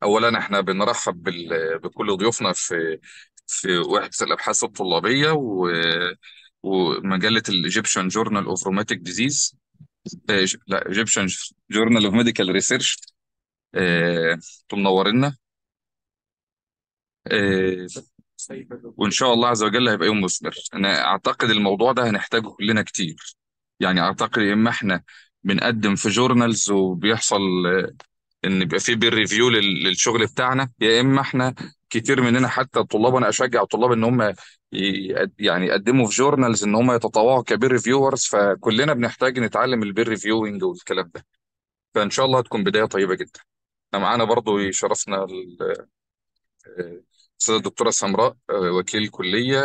اولا احنا بنرحب بال- بكل ضيوفنا في في وحده الابحاث الطلابيه و ومجله الايجيبشن جورنال اوف روماتيك ديزيز لا ايجيبشن جورنال اوف ميديكال ريسيرش انتم منورينا آه، وان شاء الله عز وجل هيبقى يوم مثمر انا اعتقد الموضوع ده هنحتاجه كلنا كتير يعني اعتقد يا اما احنا بنقدم في جورنالز وبيحصل آه، ان يبقى في بير ريفيو للشغل بتاعنا يا اما احنا كتير مننا حتى الطلاب انا اشجع الطلاب ان هم ي- يعني يقدموا في جورنالز ان هم يتطوعوا كبير ريفيورز فكلنا بنحتاج نتعلم البير ريفيوينج والكلام ده فان شاء الله هتكون بدايه طيبه جدا احنا معانا برضو يشرفنا ال- آه، الاستاذه الدكتوره سمراء آه، وكيل كليه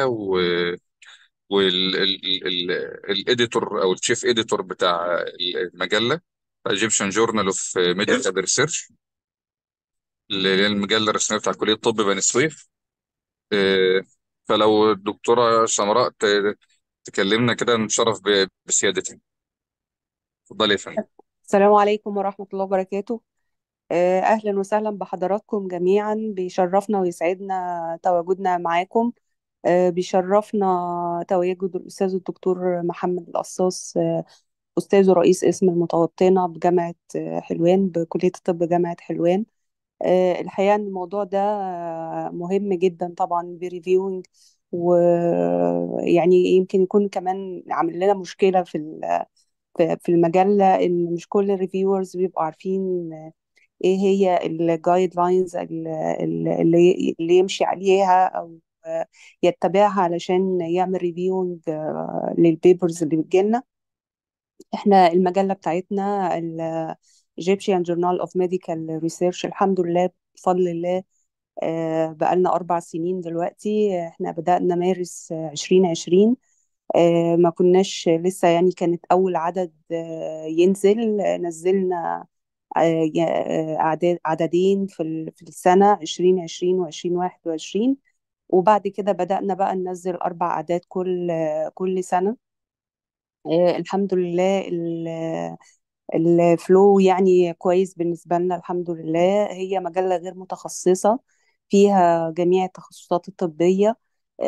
والاديتور او الشيف اديتور بتاع المجله ايجيبشن جورنال اوف ميديكال ريسيرش اللي هي المجله الرسميه بتاع كليه الطب بني سويف آه، فلو الدكتوره سمراء ت- تكلمنا كده نشرف ب- بسيادتها اتفضلي يا فندم السلام عليكم ورحمة الله وبركاته آه، أهلا وسهلا بحضراتكم جميعا بيشرفنا ويسعدنا تواجدنا معاكم آه، بيشرفنا تواجد الأستاذ الدكتور محمد القصاص آه، أستاذ ورئيس قسم المتوطنة بجامعة آه، حلوان بكلية الطب جامعة حلوان آه، الحقيقة إن الموضوع ده آه، مهم جدا طبعا بريفيوينج ويعني يمكن يكون كمان عامل لنا مشكلة في ال- في في المجلة إن مش كل الريفيورز بيبقوا عارفين ايه هي الجايد لاينز اللي اللي يمشي عليها او يتبعها علشان يعمل ريفيوينج للبيبرز اللي بتجيلنا احنا المجلة بتاعتنا ال Egyptian Journal of Medical Research الحمد لله بفضل الله آه، بقالنا أربع سنين دلوقتي احنا بدأنا مارس آه، 2020 آه، ما كناش لسه يعني كانت أول عدد آه، ينزل آه، نزلنا آه، آه، أعداد عددين في ال- في السنة 2020 و2021 وبعد كده بدأنا بقى ننزل أربع أعداد كل آه، كل سنة آه، الحمد لله ال- الفلو يعني كويس بالنسبة لنا الحمد لله هي مجلة غير متخصصة فيها جميع التخصصات الطبية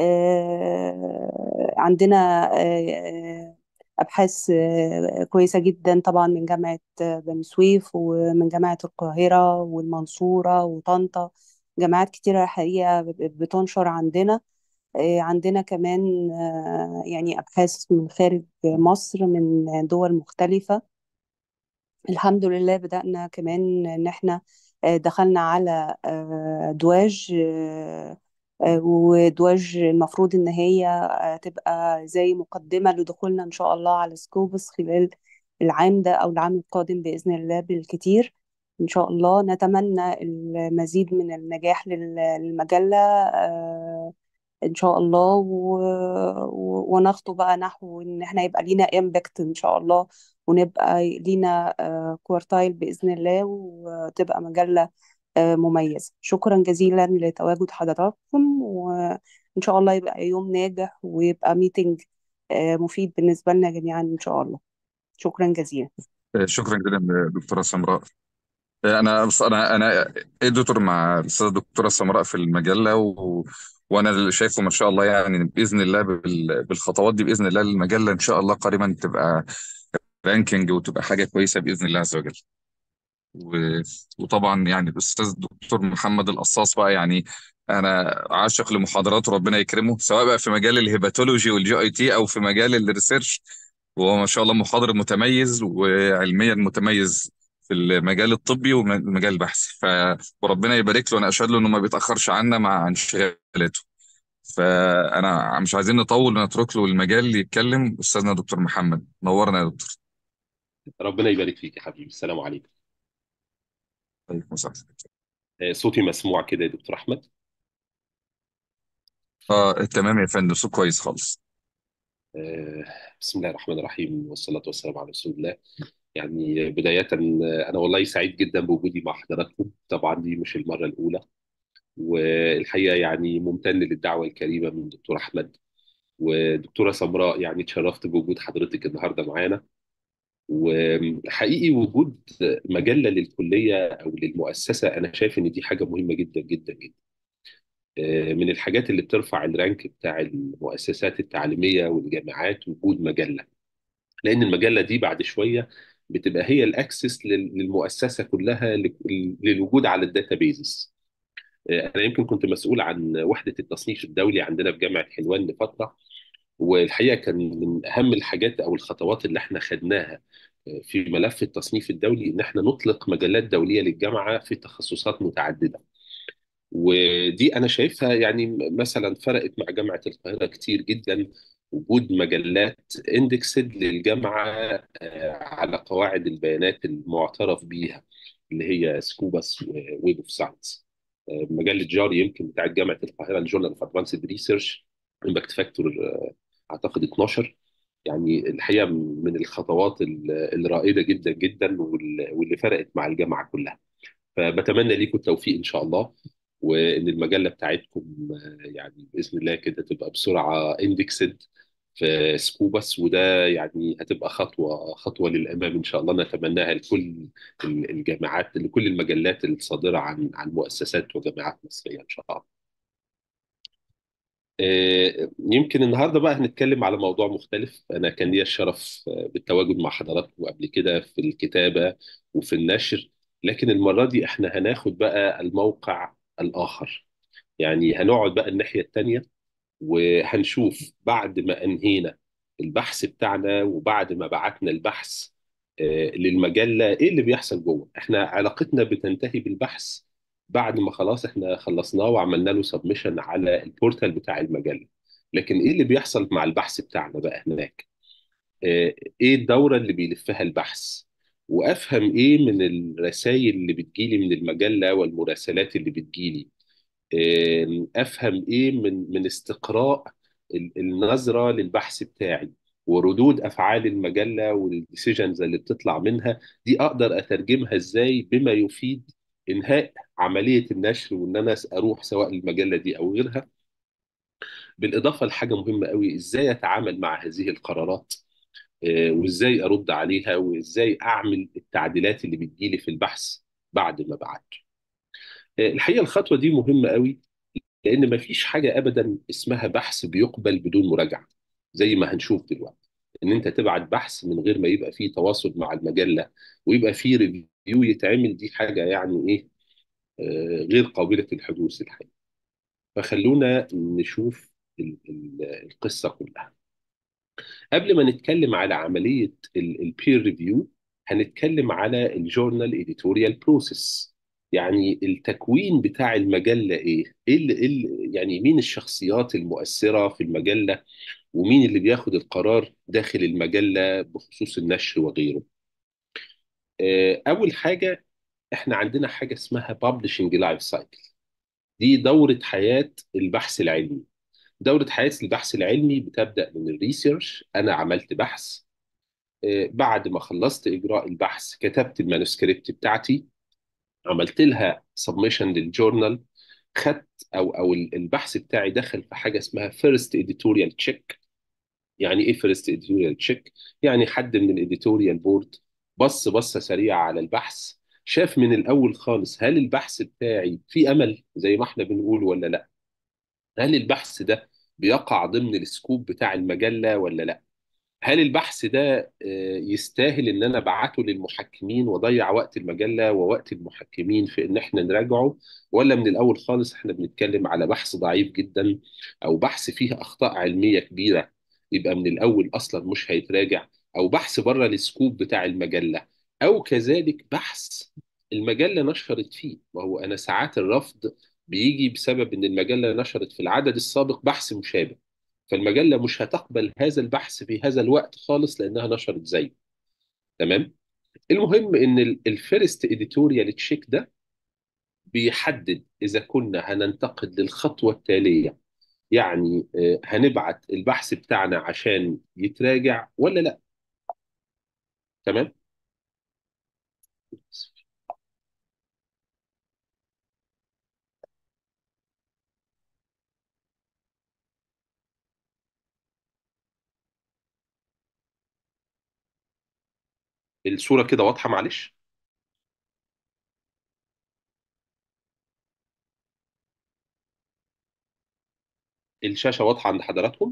آه، عندنا آه، أبحاث آه، كويسة جدا طبعا من جامعة آه، بني سويف ومن جامعة القاهرة والمنصورة وطنطا جامعات كتيرة الحقيقة بتنشر عندنا آه، عندنا كمان آه، يعني أبحاث من خارج مصر من دول مختلفة الحمد لله بدأنا كمان إن إحنا آه، دخلنا على آه، دواج آه، آه، ودواج المفروض إن هي آه، تبقى زي مقدمة لدخولنا إن شاء الله على سكوبس خلال العام ده أو العام القادم بإذن الله بالكتير إن شاء الله نتمنى المزيد من النجاح لل- للمجلة آه، إن شاء الله و... و... ونخطو بقى نحو إن إحنا يبقى لينا إمباكت إن شاء الله ونبقى لينا آه، كوارتايل بإذن الله وتبقى مجلة آه، مميزة شكرا جزيلا لتواجد حضراتكم وإن شاء الله يبقى يوم ناجح ويبقى ميتنج مفيد بالنسبة لنا جميعا إن شاء الله شكرا جزيلا آه، شكرا جدا دكتوره سمراء آه، انا بص انا انا اديتور مع الاستاذه الدكتوره سمراء في المجله و... وانا اللي شايفه ما شاء الله يعني باذن الله بال... بالخطوات دي باذن الله المجله ان شاء الله قريبا تبقى رانكينج وتبقى حاجه كويسه باذن الله عز وجل و... وطبعا يعني الاستاذ الدكتور محمد القصاص بقى يعني انا عاشق لمحاضراته ربنا يكرمه سواء بقى في مجال الهيباتولوجي والجي اي تي او في مجال الريسيرش وهو ما شاء الله محاضر متميز وعلميا متميز في المجال الطبي والمجال البحثي ف وربنا يبارك له انا اشهد له انه ما بيتاخرش عنا مع انشغالاته فانا مش عايزين نطول ونترك له المجال يتكلم استاذنا دكتور محمد نورنا يا دكتور ربنا يبارك فيك يا حبيبي السلام عليكم طيب مساء آه، صوتي مسموع كده يا دكتور احمد اه تمام يا فندم صوت كويس خالص آه، بسم الله الرحمن الرحيم والصلاة والسلام على رسول الله يعني بداية آه، أنا والله سعيد جدا بوجودي مع حضراتكم طبعا دي مش المرة الأولى والحقيقة يعني ممتن للدعوة الكريمة من دكتور أحمد ودكتورة سمراء يعني اتشرفت بوجود حضرتك النهاردة معانا وحقيقي وجود مجله للكليه او للمؤسسه انا شايف ان دي حاجه مهمه جدا جدا جدا آه، من الحاجات اللي بترفع الرانك بتاع المؤسسات التعليميه والجامعات وجود مجله لان المجله دي بعد شويه بتبقى هي الاكسس لل- للمؤسسه كلها لل- للوجود على الداتابيزز آه، انا يمكن كنت مسؤول عن وحده التصنيف الدولي عندنا في جامعه حلوان لفتره والحقيقه كان من اهم الحاجات او الخطوات اللي احنا خدناها آه، في ملف التصنيف الدولي ان احنا نطلق مجلات دوليه للجامعه في تخصصات متعدده ودي انا شايفها يعني مثلا فرقت مع جامعه القاهره كتير جدا وجود مجلات اندكسد للجامعه آه، على قواعد البيانات المعترف بيها اللي هي سكوباس وويب اوف ساينس مجله جاري يمكن بتاعت جامعه القاهره الجورنال اوف ادفانسد ريسيرش امباكت فاكتور اعتقد 12 يعني الحقيقه من الخطوات ال- الرائده جدا جدا وال- واللي فرقت مع الجامعه كلها فبتمنى ليكم التوفيق ان شاء الله وان المجله بتاعتكم آه، يعني باذن الله كده تبقى بسرعه اندكسد في سكوبس وده يعني هتبقى خطوه خطوه للامام ان شاء الله نتمناها لكل ال- الجامعات لكل المجلات الصادره عن عن مؤسسات وجامعات مصريه ان شاء الله. آه، يمكن النهارده بقى هنتكلم على موضوع مختلف انا كان لي الشرف آه، بالتواجد مع حضراتكم قبل كده في الكتابه وفي النشر لكن المره دي احنا هناخد بقى الموقع الاخر يعني هنقعد بقى الناحيه التانيه وهنشوف بعد ما انهينا البحث بتاعنا وبعد ما بعتنا البحث آه، للمجله ايه اللي بيحصل جوه احنا علاقتنا بتنتهي بالبحث بعد ما خلاص احنا خلصناه وعملنا له سبمشن على البورتال بتاع المجله لكن ايه اللي بيحصل مع البحث بتاعنا بقى هناك آه، ايه الدوره اللي بيلفها البحث وافهم ايه من الرسائل اللي بتجيلي من المجله والمراسلات اللي بتجيلي آم، افهم ايه من من استقراء ال- النظره للبحث بتاعي وردود افعال المجله والديسيجنز اللي بتطلع منها دي اقدر اترجمها ازاي بما يفيد انهاء عمليه النشر وان انا اروح سواء المجله دي او غيرها بالاضافه لحاجه مهمه قوي ازاي اتعامل مع هذه القرارات آه، وازاي ارد عليها وازاي اعمل التعديلات اللي بتجيلي في البحث بعد ما بعته آه، الحقيقه الخطوه دي مهمه قوي لان مفيش حاجه ابدا اسمها بحث بيقبل بدون مراجعه زي ما هنشوف دلوقتي ان انت تبعت بحث من غير ما يبقى فيه تواصل مع المجله ويبقى فيه ريفيو يتعمل دي حاجه يعني ايه آه، غير قابله للحدوث الحقيقه فخلونا نشوف ال- ال- القصه كلها قبل ما نتكلم على عمليه البير ريفيو هنتكلم على الجورنال اديتوريال بروسيس يعني التكوين بتاع المجله ايه؟ ايه اللي إيه اللي- يعني مين الشخصيات المؤثره في المجله ومين اللي بياخد القرار داخل المجله بخصوص النشر وغيره. آه، اول حاجه احنا عندنا حاجه اسمها publishing لايف سايكل دي دوره حياه البحث العلمي. دوره حياه البحث العلمي بتبدا من الريسيرش انا عملت بحث آه، بعد ما خلصت اجراء البحث كتبت المانuscript بتاعتي عملت لها سبمشن للجورنال خدت او او البحث بتاعي دخل في حاجه اسمها فيرست اديتوريال تشيك يعني ايه فيرست اديتوريال تشيك يعني حد من الاديتوريال بورد بص بصه سريعه على البحث شاف من الاول خالص هل البحث بتاعي فيه امل زي ما احنا بنقول ولا لا هل البحث ده بيقع ضمن السكوب بتاع المجله ولا لا هل البحث ده آه، يستاهل ان انا ابعته للمحكمين واضيع وقت المجله ووقت المحكمين في ان احنا نراجعه ولا من الاول خالص احنا بنتكلم على بحث ضعيف جدا او بحث فيه اخطاء علميه كبيره يبقى من الاول اصلا مش هيتراجع او بحث بره السكوب بتاع المجله او كذلك بحث المجله نشرت فيه ما هو انا ساعات الرفض بيجي بسبب ان المجله نشرت في العدد السابق بحث مشابه فالمجله مش هتقبل هذا البحث في هذا الوقت خالص لانها نشرت زيه تمام المهم ان الفيرست اديتوريال تشيك ده بيحدد اذا كنا هننتقل للخطوه التاليه يعني آه، هنبعت البحث بتاعنا عشان يتراجع ولا لا تمام الصوره كده واضحه معلش الشاشه واضحه عند حضراتكم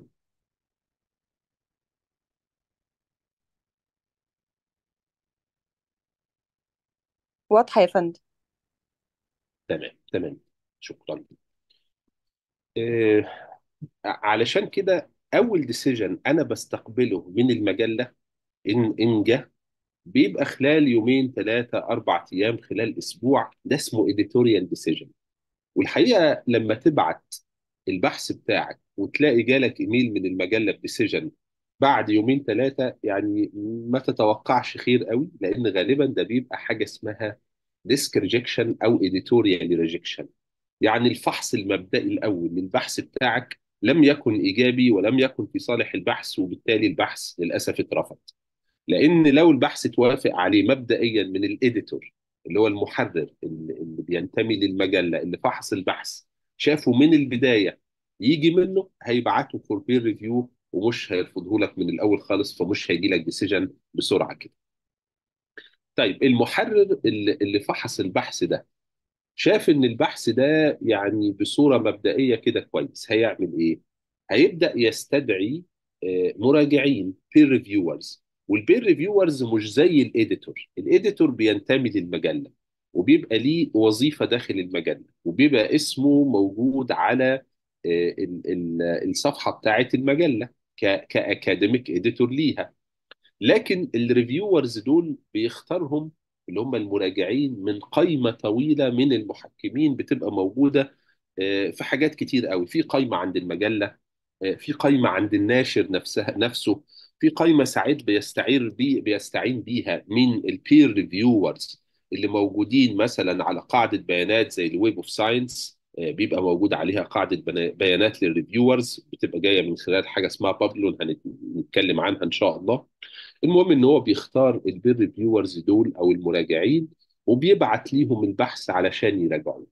واضحة يا فندم تمام تمام شكرا آه، علشان كده اول ديسيجن انا بستقبله من المجله ان ان جه بيبقى خلال يومين ثلاثه اربع ايام خلال اسبوع ده اسمه اديتوريال ديسيجن والحقيقه لما تبعت البحث بتاعك وتلاقي جالك ايميل من المجله بديسيجن بعد يومين ثلاثه يعني ما تتوقعش خير قوي لان غالبا ده بيبقى حاجه اسمها ديسك ريجكشن او اديتوريال ريجكشن يعني الفحص المبدئي الاول للبحث بتاعك لم يكن ايجابي ولم يكن في صالح البحث وبالتالي البحث للاسف اترفض لان لو البحث توافق عليه مبدئيا من الاديتور اللي هو المحرر اللي اللي بينتمي للمجله اللي فحص البحث شافه من البدايه يجي منه هيبعته فور بير ريفيو ومش هيرفضه لك من الاول خالص فمش هيجي لك ديسيجن بسرعه كده. طيب المحرر اللي اللي فحص البحث ده شاف ان البحث ده يعني بصوره مبدئيه كده كويس هيعمل ايه؟ هيبدا يستدعي آه، مراجعين بير ريفيورز والبير ريفيورز مش زي الاديتور الاديتور بينتمي للمجله وبيبقى ليه وظيفه داخل المجله وبيبقى اسمه موجود على آه، ال- ال- الصفحه بتاعت المجله كاكاديميك اديتور ليها لكن الريفيورز دول بيختارهم اللي هم المراجعين من قائمة طويلة من المحكمين بتبقى موجودة آه، في حاجات كتير قوي في قائمة عند المجلة آه، في قائمة عند الناشر نفسها نفسه في قائمة ساعات بيستعير بي بيستعين بيها من البير ريفيورز اللي موجودين مثلا على قاعدة بيانات زي الويب اوف ساينس بيبقى موجود عليها قاعدة بنا- بيانات للريفيورز بتبقى جاية من خلال حاجة اسمها بابلون هنتكلم عنها إن شاء الله المهم ان هو بيختار البير ريفيورز دول او المراجعين وبيبعت ليهم البحث علشان يراجعوه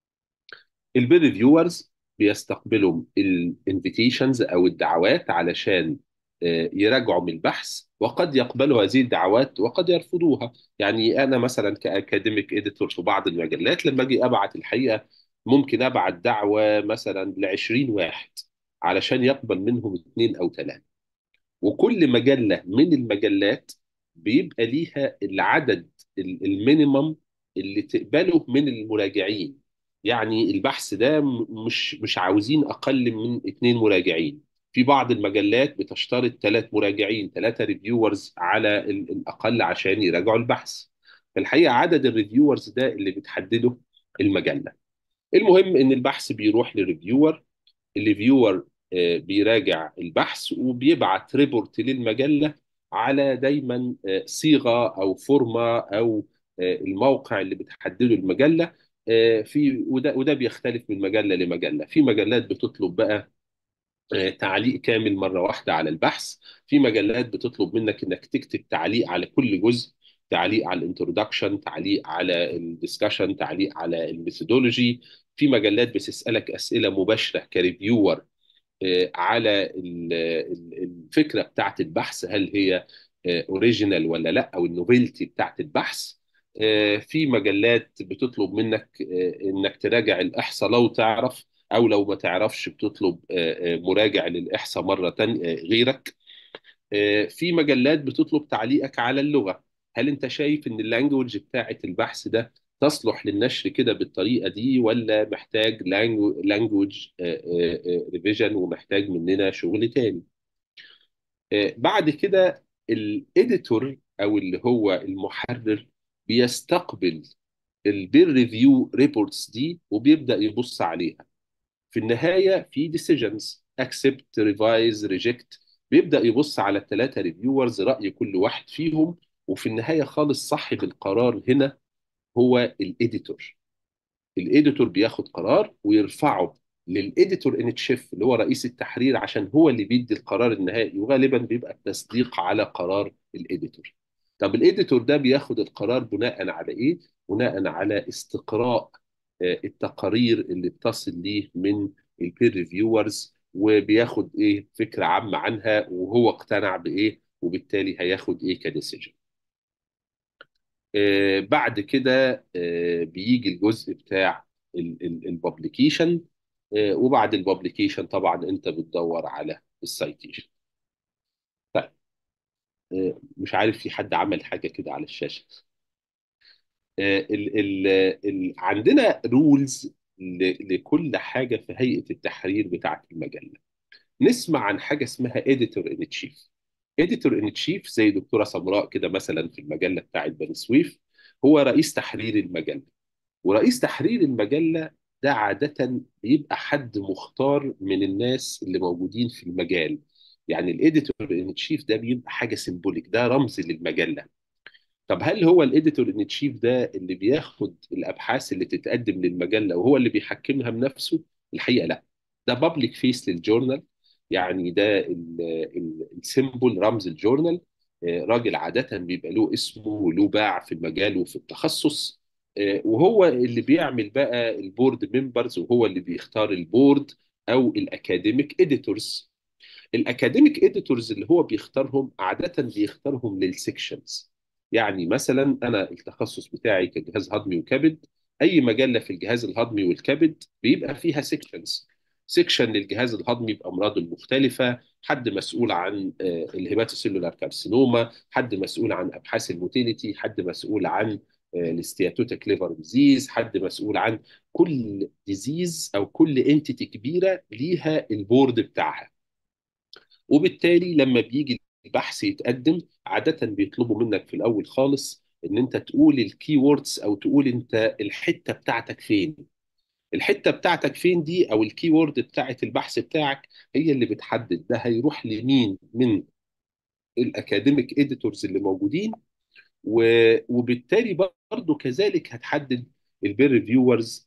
البير ريفيورز بيستقبلوا الانفيتيشنز او الدعوات علشان آه، يراجعوا من البحث وقد يقبلوا هذه الدعوات وقد يرفضوها يعني انا مثلا كاكاديميك اديتور في بعض المجلات لما اجي ابعت الحقيقه ممكن ابعت دعوه مثلا ل 20 واحد علشان يقبل منهم اثنين او ثلاثه وكل مجلة من المجلات بيبقى ليها العدد ال- المينيمم اللي تقبله من المراجعين يعني البحث ده م- مش مش عاوزين أقل من اتنين مراجعين في بعض المجلات بتشترط ثلاث مراجعين ثلاثة ريفيورز على ال- الأقل عشان يراجعوا البحث فالحقيقة عدد الريفيورز ده اللي بتحدده المجلة المهم إن البحث بيروح لريفيور الريفيور آه، بيراجع البحث وبيبعت ريبورت للمجلة على دايما آه، صيغة أو فورمة أو آه، الموقع اللي بتحدده المجلة آه، في وده وده بيختلف من مجلة لمجلة في مجلات بتطلب بقى آه، تعليق كامل مرة واحدة على البحث في مجلات بتطلب منك انك تكتب تعليق على كل جزء تعليق على الانترودكشن تعليق على الدiscussion تعليق على الميثودولوجي في مجلات بتسألك أسئلة مباشرة كريفيور آه، على ال- ال- الفكره بتاعت البحث هل هي اوريجينال ولا لا او النوفيلتي بتاعت البحث آه، في مجلات بتطلب منك آه، انك تراجع الاحصاء لو تعرف او لو ما تعرفش بتطلب آه، آه، مراجع للاحصاء مره تانية آه، غيرك آه، في مجلات بتطلب تعليقك على اللغة هل انت شايف ان اللانجوج بتاعت البحث ده تصلح للنشر كده بالطريقة دي ولا محتاج لانجوج ريفيجن ومحتاج مننا شغل تاني آه، بعد كده الاديتور او اللي هو المحرر بيستقبل البير ريفيو ريبورتس دي وبيبدأ يبص عليها في النهايه في decisions accept revise reject بيبدا يبص على الثلاثه ريفيورز راي كل واحد فيهم وفي النهايه خالص صاحب القرار هنا هو الاديتور الاديتور بياخد قرار ويرفعه للاديتور ان تشيف اللي هو رئيس التحرير عشان هو اللي بيدي القرار النهائي وغالبا بيبقى التصديق على قرار الاديتور طب الاديتور ده بياخد القرار بناء على ايه بناء على استقراء آه، التقارير اللي بتصل ليه من البير ريفيورز وبياخد ايه فكره عامه عنها وهو اقتنع بايه وبالتالي هياخد ايه كديسيجن آه، بعد كده آه، بيجي الجزء بتاع الببليكيشن وبعد الببليكيشن طبعا انت بتدور على السايتيشن طيب آه، مش عارف في حد عمل حاجه كده على الشاشه آه، ال ال ال عندنا رولز لكل حاجه في هيئه التحرير بتاعه المجله نسمع عن حاجه اسمها اديتور ان تشيف اديتور ان تشيف زي دكتوره سمراء كده مثلا في المجله بتاعه بني سويف هو رئيس تحرير المجله ورئيس تحرير المجله ده عاده بيبقى حد مختار من الناس اللي موجودين في المجال يعني الاديتور ان تشيف ده بيبقى حاجه سيمبوليك ده رمز للمجله طب هل هو الاديتور ان تشيف ده اللي بياخد الابحاث اللي تتقدم للمجله وهو اللي بيحكمها بنفسه الحقيقه لا ده بابليك فيس للجورنال يعني ده السيمبل رمز الجورنال آه، راجل عاده بيبقى له اسمه وله باع في المجال وفي التخصص آه، وهو اللي بيعمل بقى البورد ممبرز وهو اللي بيختار البورد او الاكاديميك اديتورز الاكاديميك اديتورز اللي هو بيختارهم عاده بيختارهم للسكشنز يعني مثلا انا التخصص بتاعي كجهاز هضمي وكبد اي مجله في الجهاز الهضمي والكبد بيبقى فيها سيكشنز سيكشن للجهاز الهضمي بامراضه المختلفه حد مسؤول عن آه، الهيباتوسيلولار كارسينوما حد مسؤول عن ابحاث الموتيليتي حد مسؤول عن الاستياتوتيك ليفر ديزيز حد مسؤول عن كل ديزيز او كل انتيتي كبيره ليها البورد بتاعها وبالتالي لما بيجي البحث يتقدم عادة بيطلبوا منك في الأول خالص إن أنت تقول الكي ووردز أو تقول أنت الحتة بتاعتك فين الحتة بتاعتك فين دي أو الكي وورد بتاعت البحث بتاعك هي اللي بتحدد ده هيروح لمين من الأكاديميك إديتورز اللي موجودين و... وبالتالي برضه كذلك هتحدد البير ريفيورز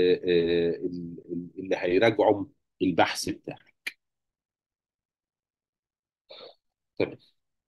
اللي هيراجعوا البحث بتاعك تمام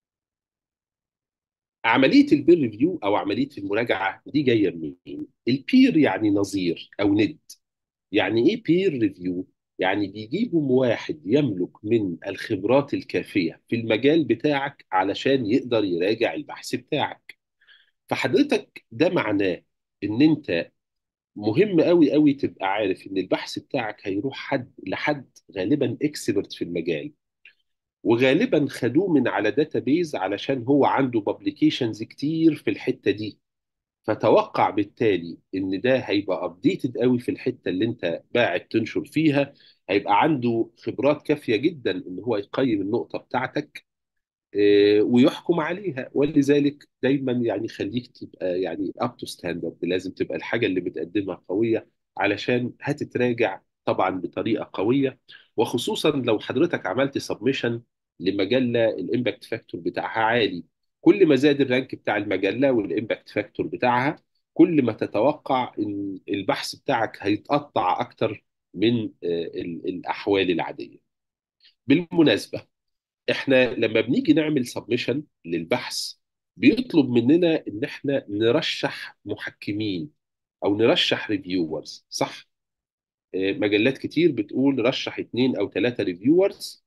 عمليه البير ريفيو او عمليه المراجعه دي جايه منين؟ البير يعني نظير او ند يعني ايه بير ريفيو؟ يعني بيجيبوا واحد يملك من الخبرات الكافيه في المجال بتاعك علشان يقدر يراجع البحث بتاعك فحضرتك ده معناه ان انت مهم قوي قوي تبقى عارف ان البحث بتاعك هيروح حد لحد غالبا اكسبرت في المجال وغالبا خدوه من على داتابيز علشان هو عنده بابليكيشنز كتير في الحته دي فتوقع بالتالي ان ده هيبقى ابديتد قوي في الحته اللي انت باعت تنشر فيها هيبقى عنده خبرات كافيه جدا ان هو يقيم النقطه بتاعتك آه، ويحكم عليها ولذلك دايما يعني خليك تبقى يعني اب تو ستاندرد لازم تبقى الحاجه اللي بتقدمها قويه علشان هتتراجع طبعا بطريقه قويه وخصوصا لو حضرتك عملت سبمشن لمجله الامباكت فاكتور بتاعها عالي كل ما زاد الرانك بتاع المجله والامباكت فاكتور بتاعها كل ما تتوقع ان البحث بتاعك هيتقطع اكتر من آه، ال- الاحوال العاديه بالمناسبه احنا لما بنيجي نعمل سبمشن للبحث بيطلب مننا ان احنا نرشح محكمين او نرشح ريفيورز صح آه، مجلات كتير بتقول رشح اتنين او ثلاثة ريفيورز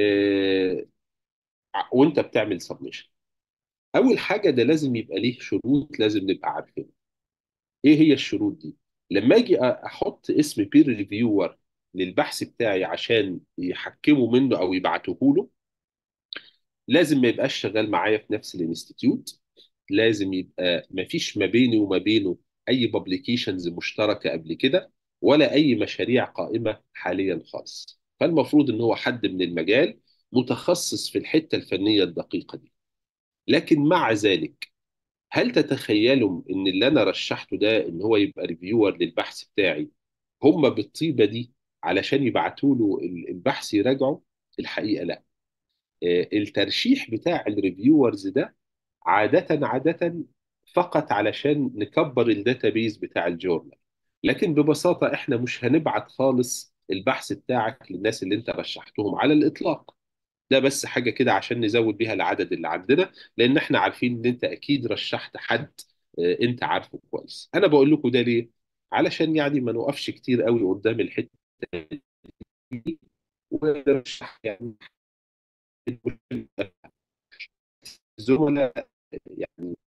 وانت بتعمل سبمشن اول حاجة ده لازم يبقى ليه شروط لازم نبقى عارفينها ايه هي الشروط دي لما اجي أ- احط اسم بير ريفيور للبحث بتاعي عشان يحكموا منه او يبعتوه له لازم ما يبقاش شغال معايا في نفس الانستيتيوت لازم يبقى ما فيش ما بيني وما بينه اي بابليكيشنز مشتركه قبل كده ولا اي مشاريع قائمه حاليا خالص فالمفروض ان هو حد من المجال متخصص في الحته الفنيه الدقيقه دي لكن مع ذلك هل تتخيلوا ان اللي انا رشحته ده ان هو يبقى ريفيور للبحث بتاعي هم بالطيبه دي علشان يبعتوا له البحث يراجعه الحقيقه لا آه، الترشيح بتاع الريفيورز ده عادة عادة فقط علشان نكبر الداتابيز بتاع الجورنال لكن ببساطة احنا مش هنبعت خالص البحث بتاعك للناس اللي انت رشحتهم على الإطلاق ده بس حاجة كده عشان نزود بيها العدد اللي عندنا لأن احنا عارفين ان انت أكيد رشحت حد آه، انت عارفه كويس أنا بقول لكم ده ليه؟ علشان يعني ما نوقفش كتير قوي قدام الحتة دي ونرشح يعني الزملاء يعني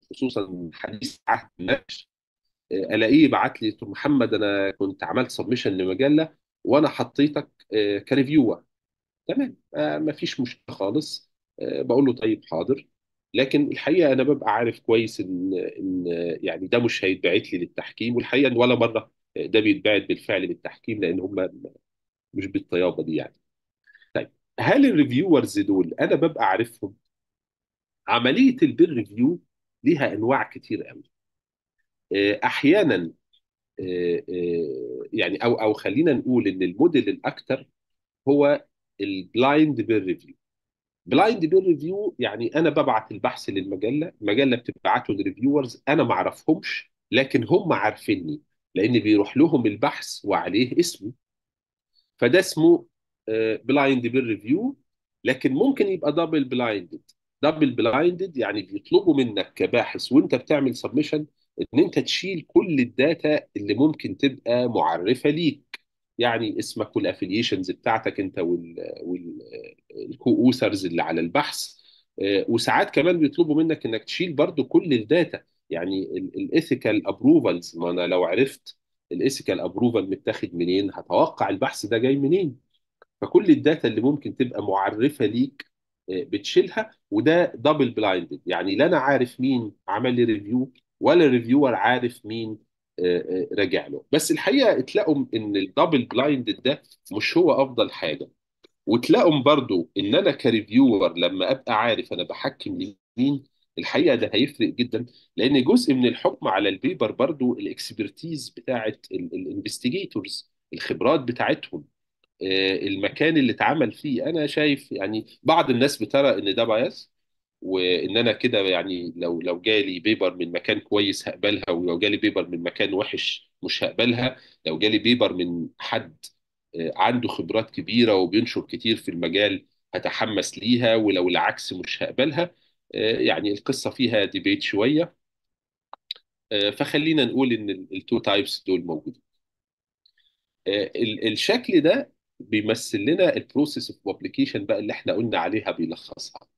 خصوصا حديث عهد النشر آه، الاقيه يبعت لي "دكتور محمد انا كنت عملت سبمشن لمجله وانا حطيتك آه، كريفيور تمام آه، مفيش مشكله خالص آه، بقول له طيب حاضر لكن الحقيقه انا ببقى عارف كويس ان ان يعني ده مش هيتبعت لي للتحكيم والحقيقه ان ولا مره ده بيتبعت بالفعل للتحكيم لان هم مش بالطيابه دي يعني طيب هل الريفيورز دول انا ببقى عارفهم عمليه البير ريفيو ليها انواع كتير قوي آه، احيانا آه، آه، يعني او او خلينا نقول ان الموديل الاكثر هو البلايند بير ريفيو بلايند بير ريفيو يعني انا ببعت البحث للمجله المجله بتبعته للريفيورز انا ما اعرفهمش لكن هم عارفيني لان بيروح لهم البحث وعليه اسمي فده اسمه بلايند بير ريفيو لكن ممكن يبقى دبل بلايندد دبل بلايندد يعني بيطلبوا منك كباحث وانت بتعمل سبمشن ان انت تشيل كل الداتا اللي ممكن تبقى معرفه ليك يعني اسمك والافiliations بتاعتك انت والكو اوثرز اللي على البحث آه، وساعات كمان بيطلبوا منك انك تشيل برضو كل الداتا يعني الايثيكال ابروفالز ما انا لو عرفت الايثيكال ابروفال متاخد منين هتوقع البحث ده جاي منين فكل الداتا اللي ممكن تبقى معرفه ليك آه، بتشيلها وده دبل بلايندد يعني لا انا عارف مين عمل لي ريفيو ولا الريفيور عارف مين آه، آه، راجع له بس الحقيقه تلاقوا ان الدبل بلايندد ده مش هو افضل حاجه وتلاقوا برضو ان انا كريفيور لما ابقى عارف انا بحكم لمين الحقيقه ده هيفرق جدا لان جزء من الحكم على البيبر برضو الاكسبرتيز بتاعت الانفستيجيتورز الخبرات بتاعتهم آه، المكان اللي اتعمل فيه انا شايف يعني بعض الناس بترى ان ده بايس وان انا كده يعني لو لو جالي بيبر من مكان كويس هقبلها ولو جالي بيبر من مكان وحش مش هقبلها لو جالي بيبر من حد آه، عنده خبرات كبيرة وبينشر كتير في المجال هتحمس ليها ولو العكس مش هقبلها آه، يعني القصة فيها ديبيت شوية آه، فخلينا نقول ان التو تايبس دول موجودين آه، ال- الشكل ده بيمثل لنا البروسيس اوف بابليكيشن بقى اللي احنا قلنا عليها بيلخصها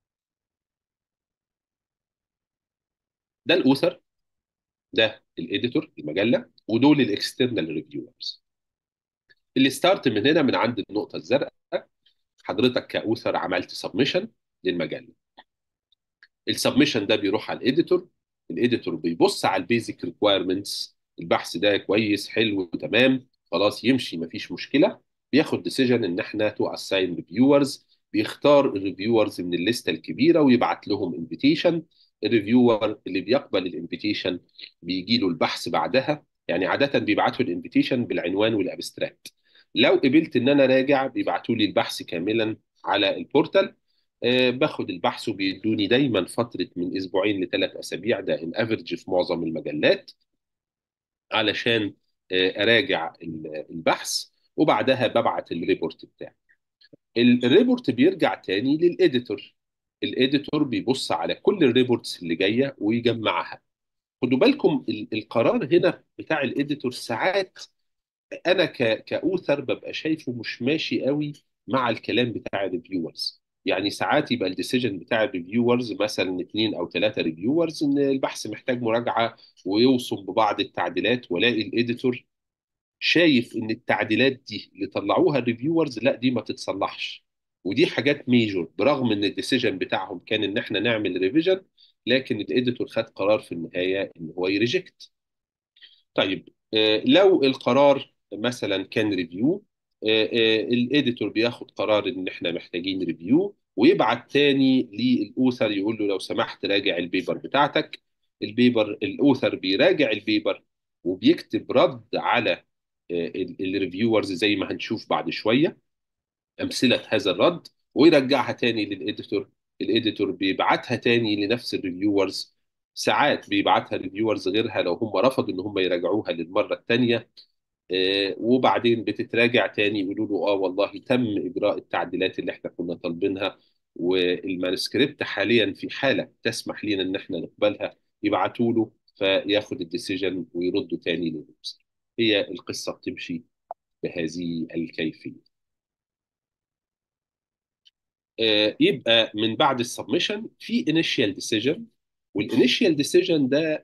ده الاوثر ده الايديتور المجله ودول الاكسترنال ريفيورز اللي ستارت من هنا من عند النقطه الزرقاء حضرتك كاوثر عملت سبمشن للمجله السبمشن ده بيروح على الايديتور الايديتور بيبص على البيزك ريكويرمنتس البحث ده كويس حلو تمام خلاص يمشي مفيش مشكله بياخد ديسيجن ان احنا تو اساين ريفيورز بيختار الريفيورز من الليسته الكبيره ويبعت لهم انفيتيشن الريفيور اللي بيقبل الانفيتيشن بيجي له البحث بعدها يعني عاده بيبعتوا الانفيتيشن بالعنوان والابستراكت لو قبلت ان انا راجع بيبعتوا لي البحث كاملا على البورتال آه، باخد البحث وبيدوني دايما فتره من اسبوعين لثلاث اسابيع ده ان افريج في معظم المجلات علشان آه، اراجع ال- البحث وبعدها ببعت الريبورت بتاعي ال- الريبورت بيرجع تاني للإديتور الإديتور بيبص على كل الريبورتس اللي جاية ويجمعها خدوا بالكم ال- القرار هنا بتاع الإديتور ساعات أنا ك- كأوثر ببقى شايفه مش ماشي قوي مع الكلام بتاع الريفيورز يعني ساعات يبقى الديسيجن بتاع الريفيورز مثلا اثنين او ثلاثه ريفيورز ان البحث محتاج مراجعه ويوصم ببعض التعديلات والاقي الاديتور شايف ان التعديلات دي اللي طلعوها الريفيورز لا دي ما تتصلحش ودي حاجات ميجور برغم ان الديسيجن بتاعهم كان ان احنا نعمل ريفيجن لكن الاديتور خد قرار في النهايه ان هو يريجكت طيب آه، لو القرار مثلا كان ريفيو الاديتور بياخد قرار ان احنا محتاجين ريفيو ويبعت تاني للاوثر يقول له لو سمحت راجع البيبر بتاعتك البيبر الاوثر بيراجع البيبر وبيكتب رد على الريفيورز زي ما هنشوف بعد شويه امثله هذا الرد ويرجعها تاني للاديتور الاديتور بيبعتها تاني لنفس الريفيورز ساعات بيبعتها ريفيورز غيرها لو هم رفضوا ان هم يراجعوها للمره الثانيه وبعدين بتتراجع تاني يقولوا له اه والله تم اجراء التعديلات اللي احنا كنا طالبينها والمانسكريبت حاليا في حاله تسمح لنا ان احنا نقبلها يبعتوا له فياخد الديسيجن ويردوا تاني لليوزر هي القصه بتمشي بهذه الكيفيه آه، يبقى من بعد السبمشن في انيشال ديسيجن والانيشال ديسيجن ده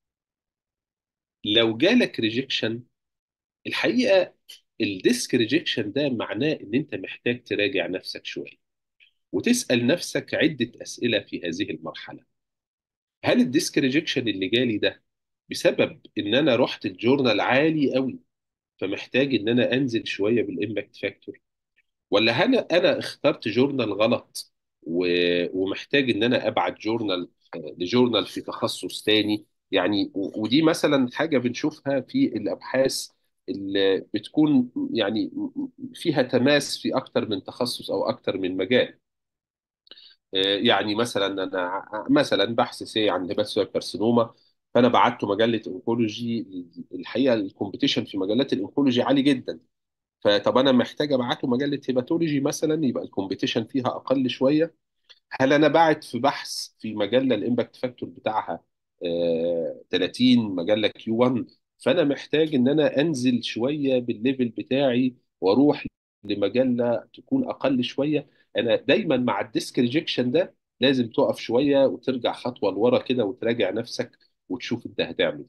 لو جالك ريجكشن الحقيقه الديسك ريجكشن ده معناه ان انت محتاج تراجع نفسك شويه وتسال نفسك عده اسئله في هذه المرحله هل الديسك ريجكشن اللي جالي ده بسبب ان انا رحت الجورنال عالي قوي فمحتاج ان انا انزل شويه بالامباكت فاكتور ولا انا انا اخترت جورنال غلط و- ومحتاج ان انا ابعت جورنال آه، لجورنال في تخصص تاني يعني و- ودي مثلا حاجه بنشوفها في الابحاث اللي بتكون يعني فيها تماس في اكتر من تخصص او اكتر من مجال آه، يعني مثلا انا ع- مثلا بحث سي عن هيباتوسيل كارسينوما فانا بعته مجله انكولوجي الحقيقه الكومبيتيشن في مجلات الانكولوجي عالي جدا فطب انا محتاج ابعته مجله هيباتولوجي مثلا يبقى الكومبيتيشن فيها اقل شويه هل انا باعت في بحث في مجله الامباكت فاكتور بتاعها آه 30 مجله كيو 1 فانا محتاج ان انا انزل شويه بالليفل بتاعي واروح لمجله تكون اقل شويه انا دايما مع الديسك ريجكشن ده لازم تقف شويه وترجع خطوه لورا كده وتراجع نفسك وتشوف انت هتعمل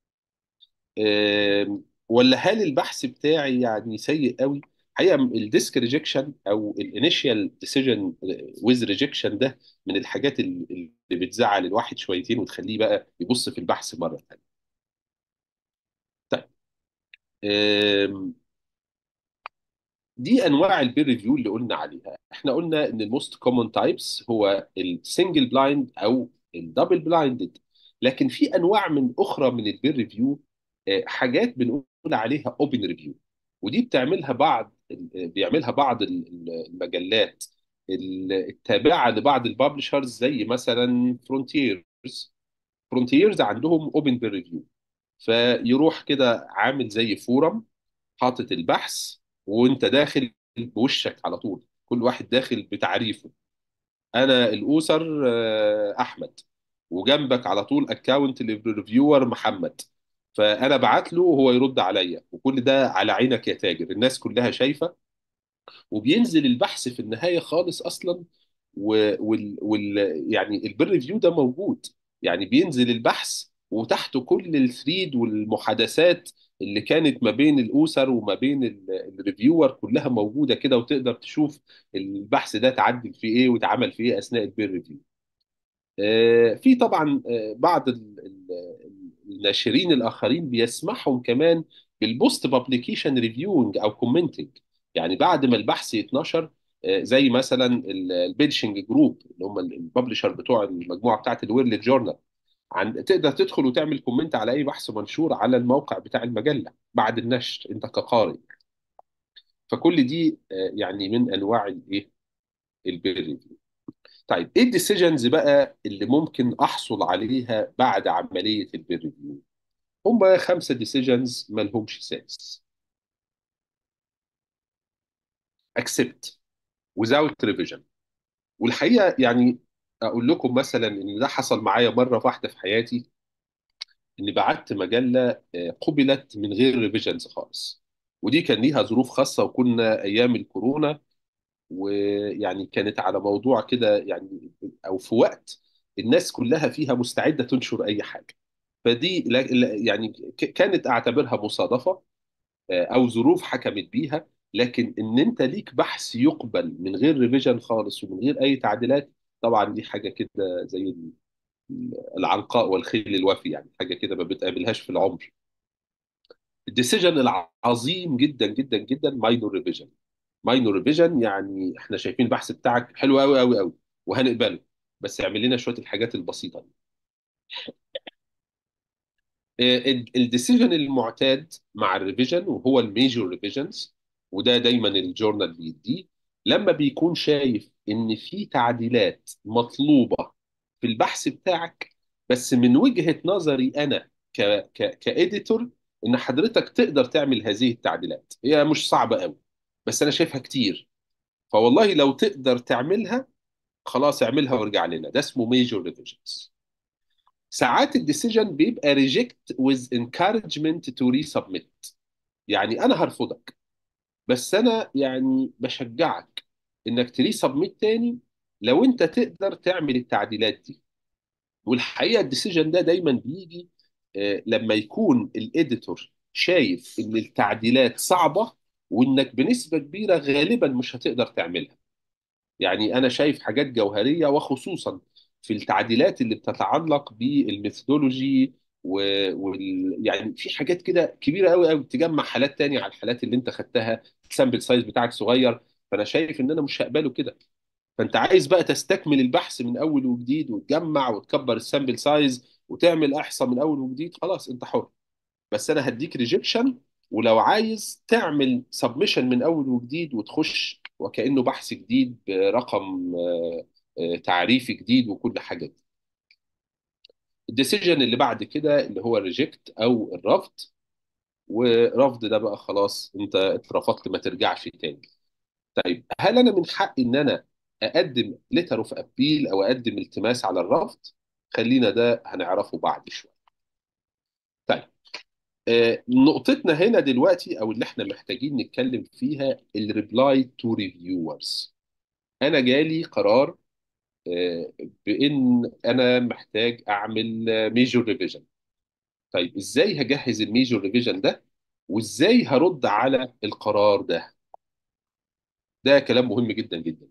ايه آم، ولا هل البحث بتاعي يعني سيء قوي حقيقه الديسك ريجكشن او الانيشال ديسيجن ويز ريجكشن ده من الحاجات اللي اللي بتزعل الواحد شويتين وتخليه بقى يبص في البحث مره ثانيه طيب آم، دي انواع البير ريفيو اللي قلنا عليها احنا قلنا ان الموست كومن تايبس هو السنجل بلايند او الدبل بلايندد لكن في انواع من اخرى من البير ريفيو حاجات بنقول عليها اوبن ريفيو ودي بتعملها بعض بيعملها بعض المجلات التابعه لبعض الببلشرز زي مثلا فرونتيرز فرونتيرز عندهم اوبن بير ريفيو فيروح كده عامل زي فورم حاطط البحث وانت داخل بوشك على طول كل واحد داخل بتعريفه انا الاسر آه، احمد وجنبك على طول اكونت الريفيور محمد فانا بعت له وهو يرد عليا وكل ده على عينك يا تاجر الناس كلها شايفه وبينزل البحث في النهايه خالص اصلا و... وال... وال... يعني البير ريفيو ده موجود يعني بينزل البحث وتحته كل الثريد والمحادثات اللي كانت ما بين الاسر وما بين ال- الريفيور كلها موجوده كده وتقدر تشوف البحث ده اتعدل فيه ايه واتعمل فيه ايه اثناء البير ريفيو آه، في طبعا آه، بعض ال- ال- الناشرين الاخرين بيسمحهم كمان بالبوست بابليكيشن ريفيوينج او كومنتنج يعني بعد ما البحث يتنشر آه، زي مثلا البيدشنج جروب اللي هم الببلشر بتوع المجموعه بتاعت الويرلد جورنال عن تقدر تدخل وتعمل كومنت على اي بحث منشور على الموقع بتاع المجله بعد النشر انت كقارئ فكل دي آه، يعني من انواع الايه البير ريفيو طيب ايه الديسيجنز بقى اللي ممكن احصل عليها بعد عمليه البير ريفيو هم خمسه ديسيجنز ما لهمش سادس accept without revision والحقيقه يعني اقول لكم مثلا ان ده حصل معايا مره واحده في حياتي اني بعت مجله آه، قبلت من غير ريفيجنز خالص ودي كان ليها ظروف خاصه وكنا ايام الكورونا ويعني كانت على موضوع كده يعني او في وقت الناس كلها فيها مستعده تنشر اي حاجه فدي لا- لا- يعني ك- كانت اعتبرها مصادفه آه، او ظروف حكمت بيها لكن ان انت ليك بحث يقبل من غير ريفيجن خالص ومن غير اي تعديلات طبعا دي حاجه كده زي ال- العنقاء والخيل الوفي يعني حاجه كده ما بتقابلهاش في العمر الديسيجن العظيم جدا جدا جدا ماينور ريفيجن ماينور ريفيجن يعني احنا شايفين البحث بتاعك حلو قوي قوي قوي وهنقبله بس اعمل لنا شويه الحاجات البسيطه دي الديسيجن المعتاد مع الريفيجن وهو الميجور ريفيجنز وده دايما الجورنال بيديه لما بيكون شايف ان في تعديلات مطلوبه في البحث بتاعك بس من وجهه نظري انا ك ك كاديتور ان حضرتك تقدر تعمل هذه التعديلات هي مش صعبه قوي بس انا شايفها كتير فوالله لو تقدر تعملها خلاص اعملها وارجع لنا ده اسمه ميجور ريفيجنز ساعات الديسيجن بيبقى ريجكت with encouragement to resubmit يعني انا هرفضك بس انا يعني بشجعك انك تري سبميت تاني لو انت تقدر تعمل التعديلات دي والحقيقه الديسيجن ده دايما بيجي آه، لما يكون الاديتور شايف ان التعديلات صعبه وانك بنسبه كبيره غالبا مش هتقدر تعملها يعني انا شايف حاجات جوهريه وخصوصا في التعديلات اللي بتتعلق بالميثودولوجي و... وال... يعني في حاجات كده كبيره قوي قوي تجمع حالات تانية على الحالات اللي انت خدتها السامبل سايز بتاعك صغير فانا شايف ان انا مش هقبله كده فانت عايز بقى تستكمل البحث من اول وجديد وتجمع وتكبر السامبل سايز وتعمل احصاء من اول وجديد خلاص انت حر بس انا هديك ريجكشن ولو عايز تعمل سبمشن من اول وجديد وتخش وكانه بحث جديد برقم آه، آه، تعريفي جديد وكل حاجه دي. الديسيجن اللي بعد كده اللي هو الريجكت او الرفض ورفض ده بقى خلاص انت اترفضت ما ترجعش تاني طيب هل انا من حقي ان انا اقدم ليتر اوف ابيل او اقدم التماس على الرفض خلينا ده هنعرفه بعد شويه طيب آه، نقطتنا هنا دلوقتي او اللي احنا محتاجين نتكلم فيها الريبلاي تو ريفيورز انا جالي قرار آه، بان انا محتاج اعمل ميجور ريفيجن طيب ازاي هجهز الميجور ريفيجن ده وازاي هرد على القرار ده ده كلام مهم جدا جدا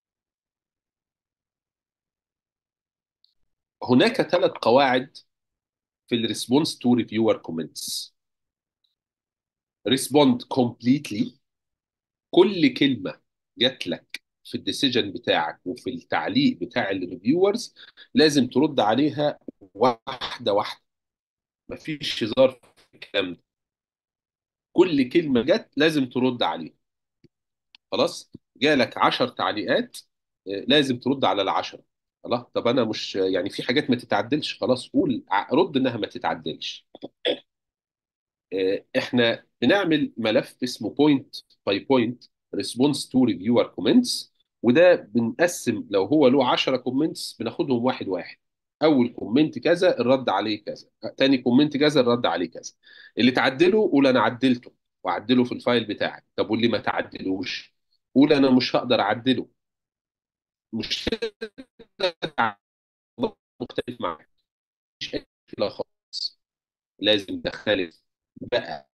هناك ثلاث قواعد في الريسبونس تو ريفيور كومنتس ريسبوند كومبليتلي كل كلمه جات لك في الديسيجن بتاعك وفي التعليق بتاع الريفيورز لازم ترد عليها واحده واحده مفيش هزار في الكلام ده كل كلمه جت لازم ترد عليها خلاص جالك 10 تعليقات آه، لازم ترد على العشرة خلاص طب انا مش يعني في حاجات ما تتعدلش خلاص قول ع- رد انها ما تتعدلش آه، احنا بنعمل ملف اسمه بوينت باي بوينت ريسبونس تو ريفيور كومنتس وده بنقسم لو هو له 10 كومنتس بناخدهم واحد واحد اول كومنت كذا الرد عليه كذا تاني كومنت كذا الرد عليه كذا اللي تعدله قول انا عدلته وعدله في الفايل بتاعك طب واللي ما تعدلوش قول انا مش هقدر اعدله مش هقدر مختلف معاك مش أي مشكله خالص لازم تختلف بقى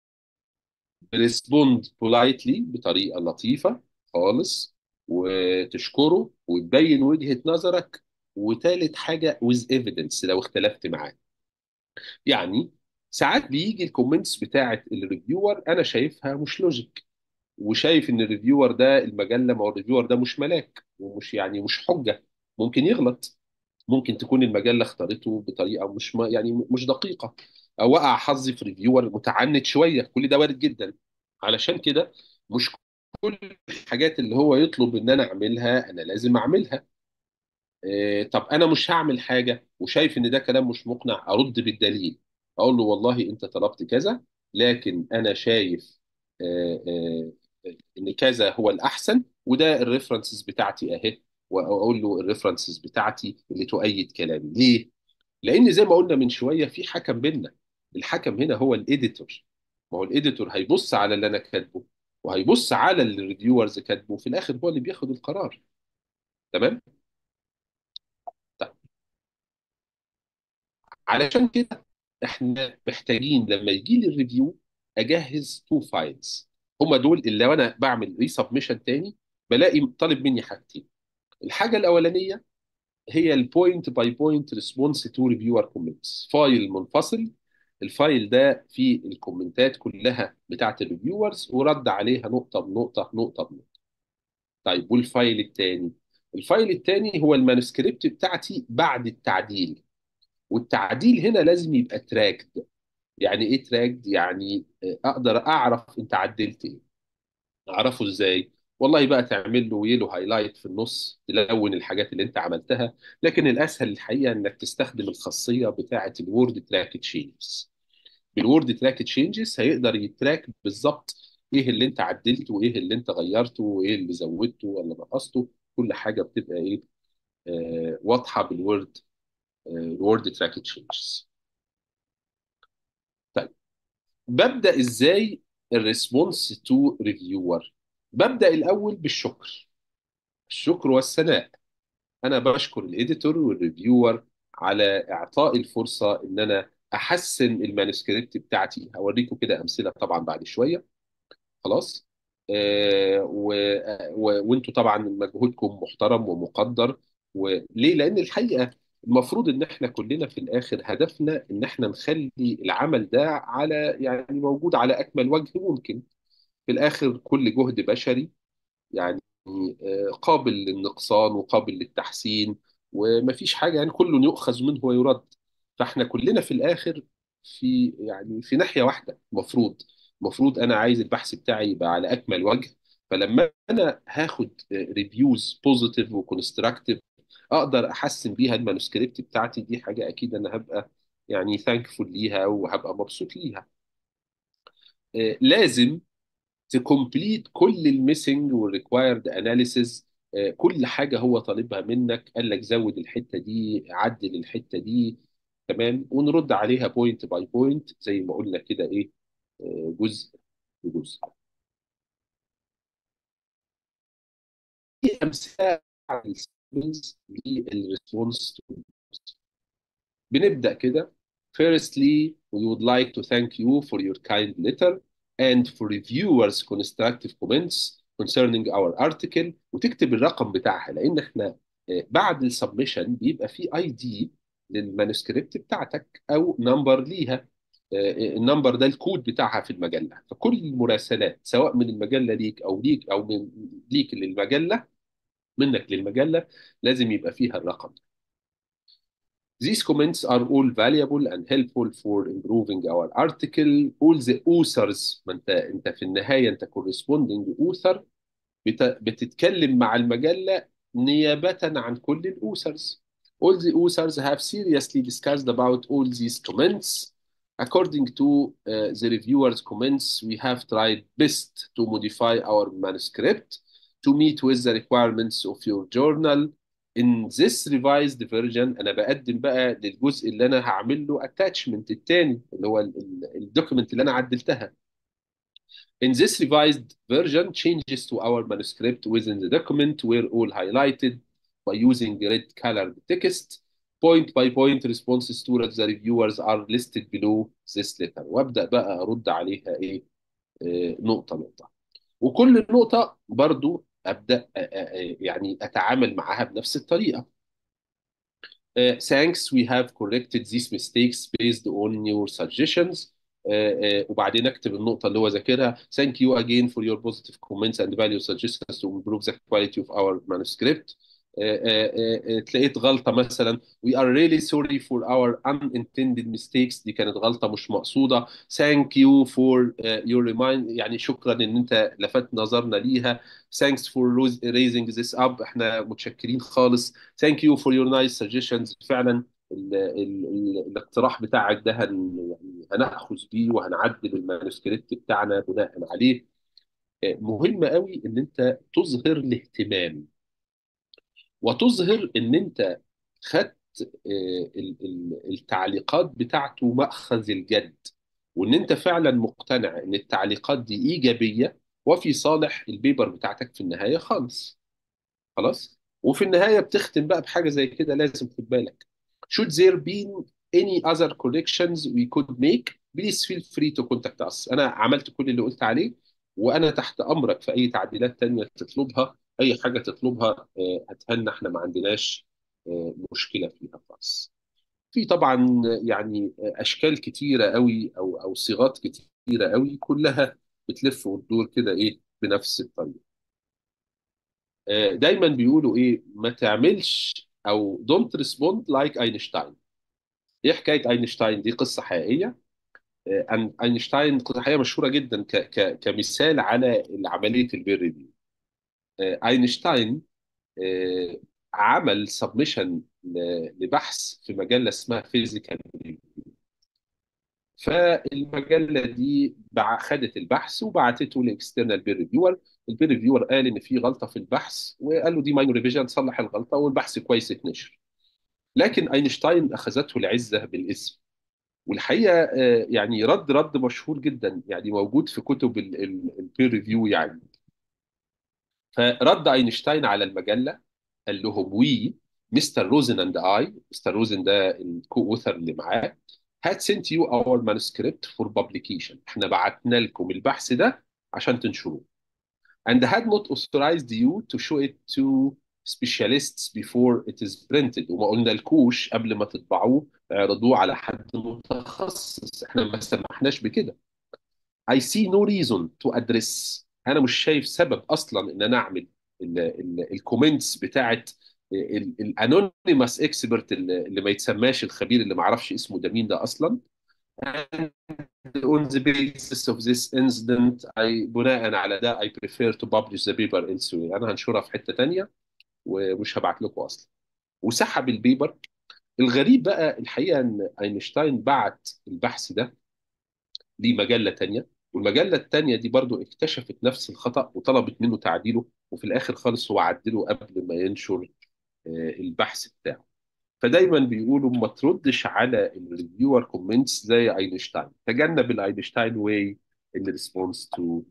ريسبوند بولايتلي بطريقه لطيفه خالص وتشكره وتبين وجهه نظرك وتالت حاجه with evidence لو اختلفت معاه يعني ساعات بيجي الكومنتس بتاعت الريفيور انا شايفها مش لوجيك وشايف ان الريفيور ده المجله ما هو الريفيور ده مش ملاك ومش يعني مش حجه ممكن يغلط ممكن تكون المجله اختارته بطريقه مش ما يعني مش دقيقه او وقع حظي في ريفيور متعنت شويه كل ده وارد جدا علشان كده مش كل الحاجات اللي هو يطلب ان انا اعملها انا لازم اعملها إيه طب انا مش هعمل حاجه وشايف ان ده كلام مش مقنع ارد بالدليل اقول له والله انت طلبت كذا لكن انا شايف آه، آه، ان كذا هو الاحسن وده الريفرنسز بتاعتي اهي واقول له الريفرنسز بتاعتي اللي تؤيد كلامي ليه لان زي ما قلنا من شويه في حكم بيننا الحكم هنا هو الايديتور ما هو الايديتور هيبص على اللي انا كاتبه وهيبص على اللي الريفيورز كاتبه في الاخر هو اللي بياخد القرار تمام طيب علشان كده احنا محتاجين لما يجي لي الريفيو اجهز تو فايلز هما دول اللي لو انا بعمل ريسبمشن تاني بلاقي طالب مني حاجتين الحاجه الاولانيه هي البوينت باي بوينت ريسبونس تو ريفيور كومنتس فايل منفصل الفايل ده فيه الكومنتات كلها بتاعت الريفيورز ورد عليها نقطه بنقطه نقطه بنقطه طيب والفايل الثاني الفايل الثاني هو المانuscript بتاعتي بعد التعديل والتعديل هنا لازم يبقى تراكد يعني ايه تراكد يعني اقدر اعرف انت عدلت ايه اعرفه ازاي والله بقى تعمل له يلو هايلايت في النص تلون الحاجات اللي انت عملتها لكن الاسهل الحقيقه انك تستخدم الخاصيه بتاعه الوورد تراك تشينجز بالوورد تراك تشينجز هيقدر يتراك بالظبط ايه اللي انت عدلته وايه اللي انت غيرته وايه اللي زودته ولا نقصته كل حاجه بتبقى ايه آه واضحه بالوورد آه الوورد تراك تشينجز طيب ببدا ازاي الريسبونس تو ريفيور ببدا الاول بالشكر الشكر والثناء انا بشكر الايديتور والريفيور على اعطاء الفرصه ان انا احسن المانuscript بتاعتي هوريكم كده امثله طبعا بعد شويه خلاص آه و... و... وانتوا طبعا مجهودكم محترم ومقدر وليه لان الحقيقه المفروض ان احنا كلنا في الاخر هدفنا ان احنا نخلي العمل ده على يعني موجود على اكمل وجه ممكن في الاخر كل جهد بشري يعني آه، قابل للنقصان وقابل للتحسين ومفيش حاجه يعني كل يؤخذ منه ويرد فاحنا كلنا في الاخر في يعني في ناحيه واحده المفروض المفروض انا عايز البحث بتاعي يبقى على اكمل وجه فلما انا هاخد ريفيوز بوزيتيف وكونستراكتيف اقدر احسن بيها المانuscript بتاعتي دي حاجه اكيد انا هبقى يعني ثانكفول ليها وهبقى مبسوط ليها آه، لازم تكمبليت كل الميسنج والريكوايرد اناليسيز كل حاجه هو طالبها منك قال لك زود الحته دي عدل الحته دي تمام ونرد عليها بوينت باي بوينت زي ما قلنا كده ايه آه، جزء بجزء في امثله على السيكونس للريسبونس بنبدأ كده Firstly, we would like to thank you for your kind letter and for reviewers' constructive comments concerning our article وتكتب الرقم بتاعها لأن احنا آه، بعد السبمشن بيبقى في اي دي للمانuscript بتاعتك أو نمبر ليها آه، النمبر ده الكود بتاعها في المجلة فكل المراسلات سواء من المجلة ليك أو ليك أو من ليك للمجلة منك للمجلة لازم يبقى فيها الرقم These comments are all valuable and helpful for improving our article. All the authors ما انت انت في النهايه انت corresponding author بت- بتتكلم مع المجله نيابه عن كل الاوثرز. All the authors have seriously discussed about all these comments. According to uh, the reviewers' comments, we have tried best to modify our manuscript to meet with the requirements of your journal. In this revised version أنا بقدم بقى للجزء اللي أنا هعمل له attachment التاني اللي هو الدوكيمنت اللي أنا عدلتها. In this revised version, changes to our manuscript within the document were all highlighted by using red colored text. Point by point responses to the reviewers are listed below this letter. وابدأ بقى أرد عليها إيه آه، نقطة نقطة. وكل نقطة برضو أبدأ آه، آه، يعني أتعامل معاها بنفس الطريقة. Uh, thanks, we have corrected these mistakes based on your suggestions. Uh, uh, وبعدين اكتب النقطة اللي هو ذاكرها. Thank you again for your positive comments and value suggestions to improve the quality of our manuscript. Uh, uh, uh, uh, تلاقيت غلطة مثلا We are really sorry for our unintended mistakes دي كانت غلطة مش مقصودة Thank you for uh, your remind يعني شكرا ان انت لفت نظرنا ليها Thanks for ros- raising this up احنا متشكرين خالص Thank you for your nice suggestions فعلا ال ال ال الاقتراح بتاعك ده هن يعني هنأخذ بيه وهنعدل المانuscript بتاعنا بناء عليه آه، مهم قوي ان انت تظهر الاهتمام وتظهر ان انت خدت آه، ال- ال- التعليقات بتاعته مأخذ الجد وان انت فعلا مقتنع ان التعليقات دي ايجابيه وفي صالح البيبر بتاعتك في النهايه خالص خلاص وفي النهايه بتختم بقى بحاجه زي كده لازم خد بالك should there be any other corrections we could make please feel free to contact us انا عملت كل اللي قلت عليه وانا تحت امرك في اي تعديلات تانية تطلبها اي حاجه تطلبها آه، هتهنى احنا ما عندناش آه، مشكله فيها خالص في طبعا يعني اشكال كتيره قوي او او صيغات كتيره قوي كلها بتلف وتدور كده ايه بنفس الطريقه آه، دايما بيقولوا ايه ما تعملش او دونت ريسبوند لايك اينشتاين ايه حكايه اينشتاين دي قصه حقيقيه آه، أن- اينشتاين قصه حقيقيه مشهوره جدا ك ك كمثال على عمليه البير ريفيو آه، اينشتاين آه، عمل سبمشن لبحث في مجله اسمها فيزيكال فالمجله دي بع- خدت البحث وبعتته لاكسترنال بير ريفيور البير ريفيور قال ان في غلطه في البحث وقال له دي ماينور ريفيجن صلح الغلطه والبحث كويس اتنشر لكن اينشتاين اخذته العزه بالاسم والحقيقه آه، يعني رد رد مشهور جدا يعني موجود في كتب البير ريفيو يعني فرد اينشتاين على المجله قال لهم we مستر روزن اند اي مستر روزن ده الكو اوثر اللي معاه had sent you our manuscript for publication احنا بعتنا لكم البحث ده عشان تنشروه and had not authorized you to show it to specialists before it is printed وما قلنا لكوش قبل ما تطبعوه اعرضوه على حد متخصص احنا ما سمحناش بكده I see no reason to address انا مش شايف سبب اصلا ان انا اعمل الكومنتس بتاعت الانونيمس اكسبرت اللي ما يتسماش الخبير اللي ما اعرفش اسمه ده مين ده اصلا And on the basis of this incident I بناء على ده I prefer to publish the paper elsewhere انا هنشرها في حتة تانية ومش هبعت لكم اصلا وسحب البيبر الغريب بقى الحقيقة ان اينشتاين بعت البحث ده لمجلة تانية والمجلة التانية دي برضو اكتشفت نفس الخطأ وطلبت منه تعديله وفي الآخر خالص هو عدله قبل ما ينشر آه، البحث بتاعه فدايما بيقولوا ما تردش على الريفيور كومنتس زي اينشتاين تجنب الاينشتاين واي ان ريسبونس تو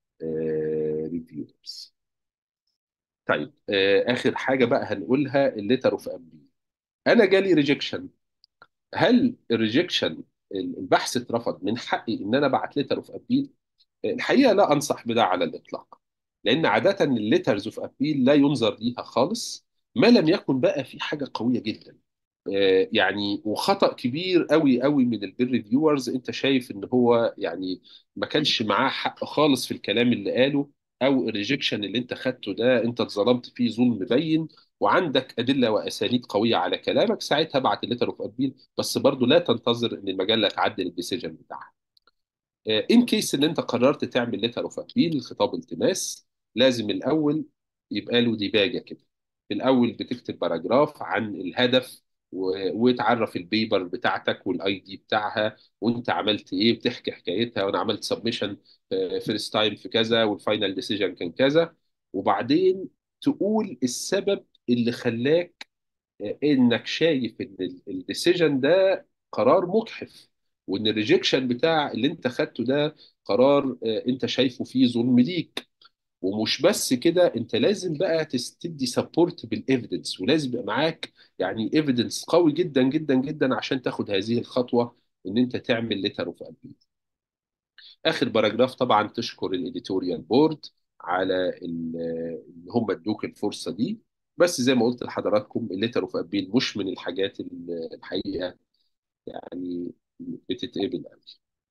ريفيورز طيب آه، اخر حاجه بقى هنقولها الليتر اوف امبي انا جالي ريجكشن هل الريجكشن البحث اترفض من حقي ان انا ابعت ليتر اوف ابيل الحقيقه لا انصح بده على الاطلاق لان عاده الليترز اوف ابيل لا ينظر ليها خالص ما لم يكن بقى في حاجه قويه جدا آه، يعني وخطأ كبير قوي قوي من البير ريفيورز انت شايف ان هو يعني ما كانش معاه حق خالص في الكلام اللي قاله او الريجكشن اللي انت خدته ده انت اتظلمت فيه ظلم مبين وعندك ادله واسانيد قويه على كلامك ساعتها ابعت الليتر اوف ابيل بس برضو لا تنتظر ان المجله تعدل الديسيجن بتاعها ان كيس ان انت قررت تعمل ليتر اوف ابيل خطاب التماس لازم الاول يبقى له ديباجه كده الاول بتكتب باراجراف عن الهدف و- وتعرف البيبر بتاعتك والاي دي بتاعها وانت عملت ايه بتحكي حكايتها وانا عملت سبمشن فيرست تايم في كذا والفاينل ديسيجن كان كذا وبعدين تقول السبب اللي خلاك آه، انك شايف ان الديسيجن ده قرار مجحف وان الريجكشن بتاع اللي انت خدته ده قرار آه، انت شايفه فيه ظلم ليك ومش بس كده انت لازم بقى تس- تدي سبورت بالايفيدنس ولازم يبقى معاك يعني ايفيدنس قوي جدا جدا جدا عشان تاخد هذه الخطوه ان انت تعمل ليتر اوف ابيل اخر باراجراف طبعا تشكر الاديتوريال بورد على ال- ان هم ادوك الفرصه دي بس زي ما قلت لحضراتكم الليتر اوف ابيل مش من الحاجات اللي الحقيقه يعني بتتقبل قوي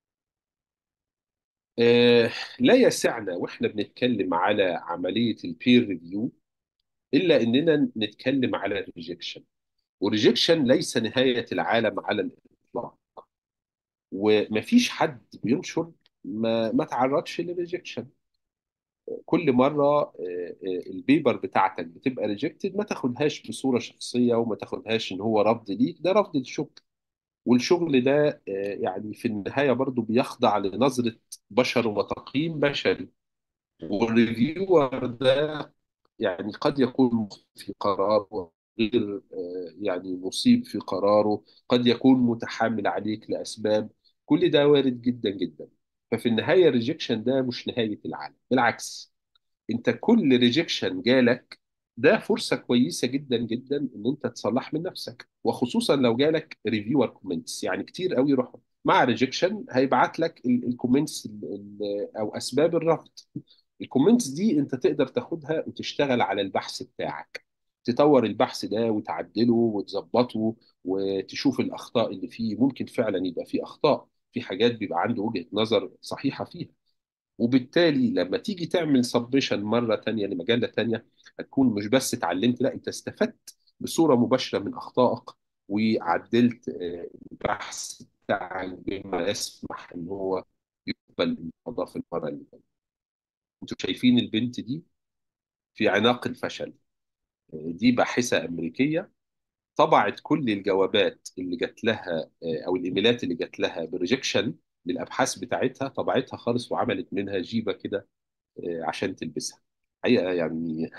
آه لا يسعنا واحنا بنتكلم على عمليه البير ريفيو الا اننا نتكلم على الريجكشن والريجكشن ليس نهايه العالم على الاطلاق ومفيش حد بينشر ما ما تعرضش للريجكشن كل مره آه، آه، البيبر بتاعتك بتبقى ريجكتد ما تاخدهاش بصوره شخصيه وما تاخدهاش ان هو رفض ليك ده رفض الشغل والشغل ده آه، يعني في النهايه برضو بيخضع لنظره بشر وتقييم بشري والريفيور ده يعني قد يكون مخطئ في قراره غير آه، يعني مصيب في قراره قد يكون متحامل عليك لأسباب كل ده وارد جدا جدا ففي النهاية الريجكشن ده مش نهاية العالم بالعكس انت كل ريجكشن جالك ده فرصة كويسة جدا جدا ان انت تصلح من نفسك وخصوصا لو جالك ريفيور كومنتس يعني كتير قوي يروح مع ريجكشن هيبعت لك الكومنتس او اسباب الرفض الكومنتس دي انت تقدر تاخدها وتشتغل على البحث بتاعك تطور البحث ده وتعدله وتظبطه وتشوف الاخطاء اللي فيه ممكن فعلا يبقى فيه اخطاء في حاجات بيبقى عنده وجهة نظر صحيحة فيها وبالتالي لما تيجي تعمل سبمشن مرة تانية لمجلة تانية هتكون مش بس اتعلمت لا انت استفدت بصورة مباشرة من اخطائك وعدلت آه، البحث بتاعك بما يسمح ان هو يقبل الموضوع في المرة اللي جاية انتوا شايفين البنت دي في عناق الفشل دي باحثة أمريكية طبعت كل الجوابات اللي جات لها آه، أو الإيميلات اللي جات لها بريجكشن للأبحاث بتاعتها طبعتها خالص وعملت منها جيبة كده آه، عشان تلبسها حقيقة يعني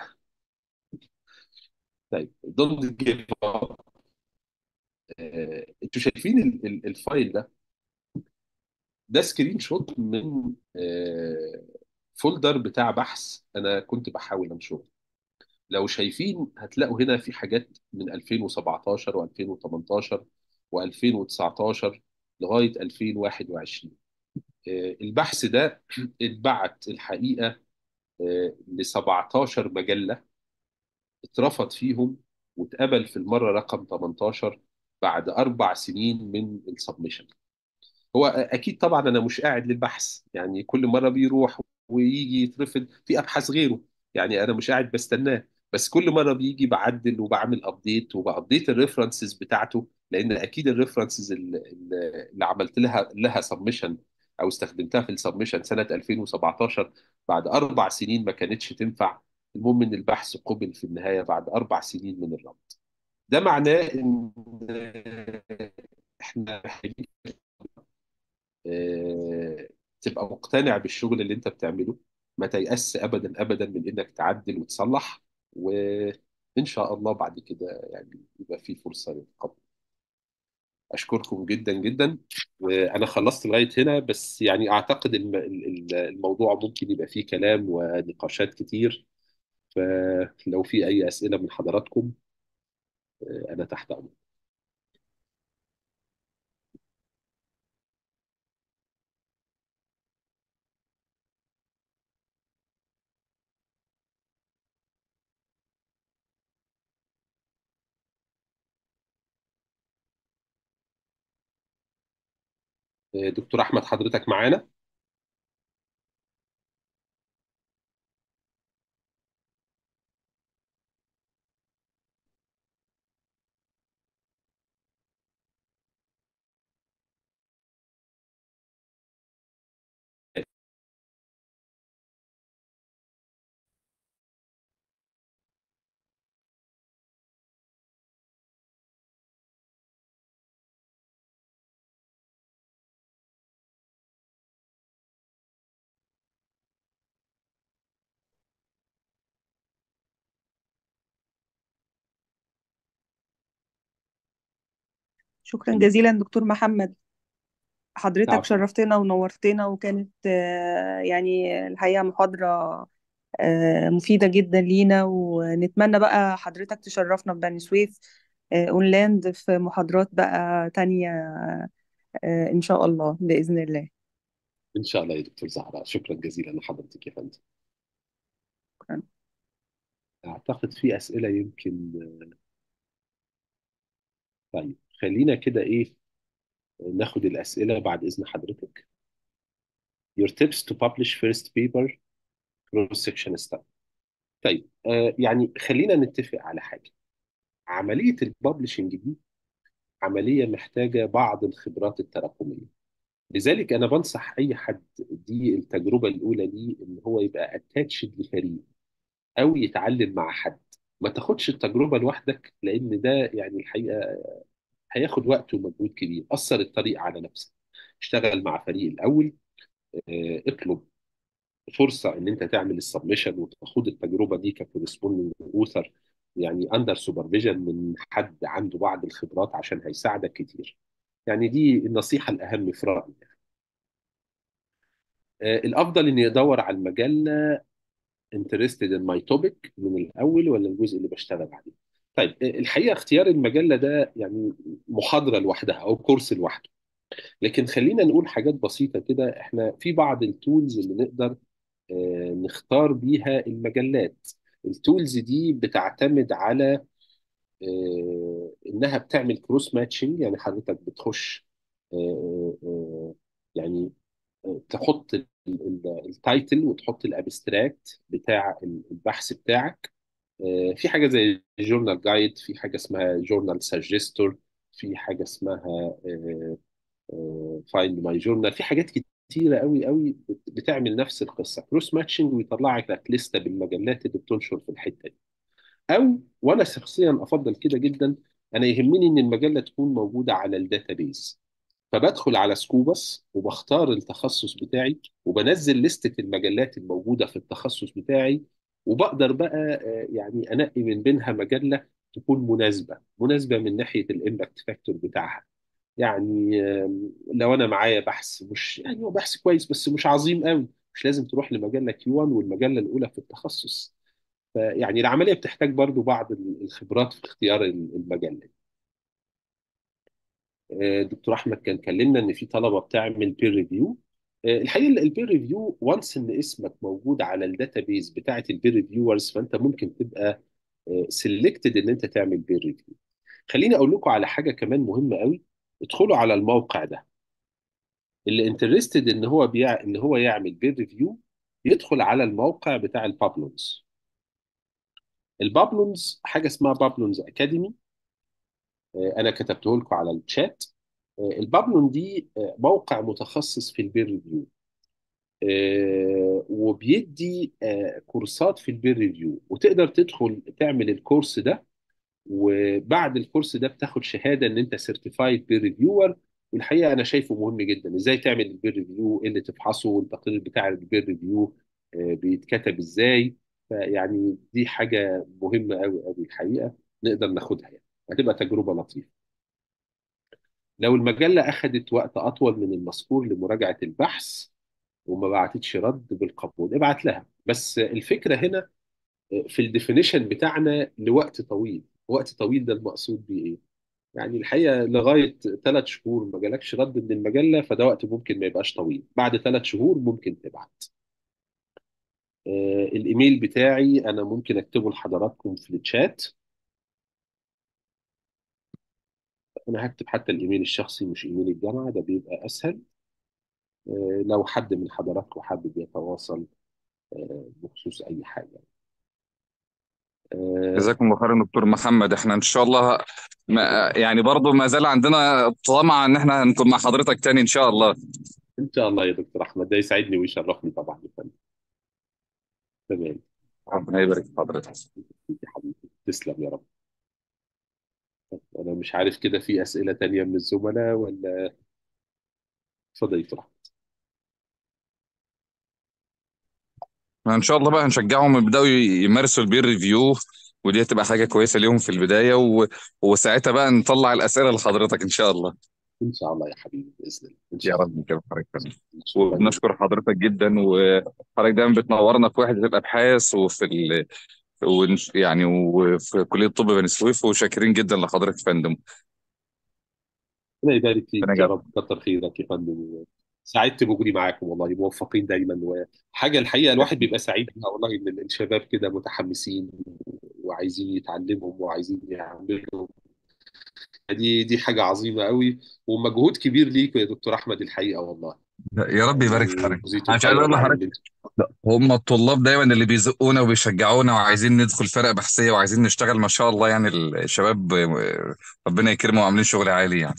طيب don't give up آه، انتوا شايفين ال- ال- الفايل ده ده سكرين شوت من آه، فولدر بتاع بحث انا كنت بحاول انشره لو شايفين هتلاقوا هنا في حاجات من 2017 و2018 و2019 لغايه 2021 آه، البحث ده اتبعت الحقيقه ل 17 مجله اترفض فيهم واتقبل في المره رقم 18 بعد اربع سنين من السبمشن هو اكيد طبعا انا مش قاعد للبحث يعني كل مره بيروح ويجي يترفض في ابحاث غيره يعني انا مش قاعد بستناه بس كل مره بيجي بعدل وبعمل ابديت وبابديت الريفرنسز بتاعته لان اكيد الريفرنسز اللي, اللي عملت لها لها سبمشن او استخدمتها في السبمشن سنه 2017 بعد اربع سنين ما كانتش تنفع المهم ان البحث قبل في النهايه بعد اربع سنين من الرفض ده معناه ان احنا محتاجين آه، تبقى مقتنع بالشغل اللي انت بتعمله ما تيأس ابدا ابدا من انك تعدل وتصلح وان شاء الله بعد كده يعني يبقى في فرصه للقبول اشكركم جدا جدا وانا خلصت لغايه هنا بس يعني اعتقد الم- ال- الموضوع ممكن يبقى فيه كلام ونقاشات كتير فلو في اي اسئله من حضراتكم آه، انا تحت امركم آه، دكتور احمد حضرتك معانا شكرا جزيلا دكتور محمد حضرتك عفوا شرفتنا ونورتنا وكانت آه، يعني الحقيقة محاضرة آه، مفيدة جدا لينا ونتمنى بقى حضرتك تشرفنا في بني سويف آه، اونلاند في محاضرات بقى تانية آه، ان شاء الله بإذن الله ان شاء الله يا دكتور زهراء شكرا جزيلا لحضرتك يا فندم شكرا اعتقد في اسئله يمكن طيب خلينا كده ايه ناخد الاسئله بعد اذن حضرتك your tips to publish first paper cross section study طيب آه يعني خلينا نتفق على حاجه عمليه الببلشنج دي عمليه محتاجه بعض الخبرات التراكميه لذلك انا بنصح اي حد دي التجربه الاولى ليه ان هو يبقى اتاتشد لفريق او يتعلم مع حد ما تاخدش التجربه لوحدك لان ده يعني الحقيقه هياخد وقت ومجهود كبير اثر الطريق على نفسك اشتغل مع فريق الاول اه، اطلب فرصه ان انت تعمل السبمشن وتاخد التجربه دي ككورسبوندنج اوثر يعني اندر سوبرفيجن من حد عنده بعض الخبرات عشان هيساعدك كتير يعني دي النصيحه الاهم في رايي اه، الافضل ان يدور على المجله interested in my topic من الاول ولا الجزء اللي بشتغل عليه طيب اه، الحقيقه اختيار المجله ده يعني محاضره لوحدها او كورس لوحده لكن خلينا نقول حاجات بسيطة كده احنا في بعض التولز اللي نقدر آه، نختار بيها المجلات التولز دي بتعتمد على آه، انها بتعمل كروس ماتشنج يعني حضرتك بتخش آه، آه، آه، يعني آه، تحط ال- ال- التايتل وتحط الابستراكت بتاع البحث بتاعك آه، في حاجة زي جورنال جايد في حاجة اسمها جورنال سجستور في حاجة اسمها فايند ماي جورنال في حاجات كتيره قوي قوي بت- بتعمل نفس القصه كروس ماتشنج ويطلع لك لسته بالمجلات اللي بتنشر في الحته دي او وانا شخصيا افضل كده جدا انا يهمني ان المجله تكون موجوده على الداتابيز فبدخل على سكوبس وبختار التخصص بتاعي وبنزل لستة المجلات الموجودة في التخصص بتاعي وبقدر بقى آه، يعني أنقي من بينها مجلة تكون مناسبة مناسبة من ناحية الإمباكت فاكتور بتاعها يعني آم، لو أنا معايا بحث مش يعني هو بحث كويس بس مش عظيم قوي مش لازم تروح لمجلة كيو 1 والمجلة الأولى في التخصص فيعني العمليه بتحتاج برضو بعض الخبرات في اختيار المجله آه، دكتور احمد كان كلمنا ان في طلبه بتعمل بير ريفيو الحقيقه البير ريفيو وانس ان اسمك موجود على الداتابيز بتاعه البير ريفيورز فانت ممكن تبقى سيلكتد ان انت تعمل بير ريفيو خليني اقول لكم على حاجه كمان مهمه قوي ادخلوا على الموقع ده اللي انترستد ان هو بيع ان هو يعمل بير ريفيو يدخل على الموقع بتاع البابلونز البابلونز حاجه اسمها بابلونز اكاديمي انا كتبته لكم على الشات البابلون دي موقع متخصص في البير ريفيو وبيدي كورسات في البير ريفيو وتقدر تدخل تعمل الكورس ده وبعد الكورس ده بتاخد شهاده ان انت سيرتيفايد بير ريفيور والحقيقه انا شايفه مهم جدا ازاي تعمل البير ريفيو ايه اللي تفحصه والتقرير بتاع البير ريفيو بيتكتب ازاي فيعني دي حاجه مهمه قوي قوي الحقيقه نقدر ناخدها يعني هتبقى تجربه لطيفه لو المجله اخذت وقت اطول من المذكور لمراجعه البحث وما بعتتش رد بالقبول ابعت لها بس الفكره هنا في الديفينيشن بتاعنا لوقت طويل وقت طويل ده المقصود بيه ايه يعني الحقيقه لغايه ثلاث شهور ما جالكش رد من المجله فده وقت ممكن ما يبقاش طويل بعد ثلاث شهور ممكن تبعت آه الايميل بتاعي انا ممكن اكتبه لحضراتكم في الشات انا هكتب حتى الايميل الشخصي مش ايميل الجامعه ده بيبقى اسهل آه لو حد من حضراتكم حابب يتواصل آه بخصوص اي حاجه جزاكم الله خيرا دكتور محمد احنا ان شاء الله ما يعني برضه ما زال عندنا طمع ان احنا هنكون مع حضرتك تاني ان شاء الله ان شاء الله يا دكتور احمد ده يسعدني ويشرفني طبعا يا فندم تمام ربنا يبارك في حضرتك يا حبيبي تسلم يا رب انا مش عارف كده في اسئله تانية من الزملاء ولا اتفضل يا دكتور احمد ان شاء الله بقى هنشجعهم يبداوا يمارسوا البير ريفيو ودي هتبقى حاجه كويسه ليهم في البدايه و... وساعتها بقى نطلع الاسئله لحضرتك ان شاء الله ان شاء الله يا حبيبي باذن الله ان يا شاء الله رب كده حضرتك شكرا وبنشكر حضرتك جدا وحضرتك دايما بتنورنا في وحده الابحاث وفي ال... ونش... يعني وفي كليه الطب بني سويف وشاكرين جدا لحضرتك يا فندم ربنا يبارك فيك ربنا يا يجعل رب كتر خيرك يا فندم سعدت بوجودي معاكم والله موفقين دايما وحاجه الحقيقه الواحد بيبقى سعيد بيها والله ان الشباب كده متحمسين وعايزين يتعلموا وعايزين يعملوا دي دي حاجه عظيمه قوي ومجهود كبير ليك يا دكتور احمد الحقيقه والله يا رب يبارك في يعني حضرتك جزيتم انا مش عايز خيرا اقول على لحضرتك اللي انتم هم الطلاب دايما اللي بيزقونا وبيشجعونا وعايزين ندخل فرق بحثيه وعايزين نشتغل ما شاء الله يعني الشباب ربنا يكرمهم وعاملين شغل عالي يعني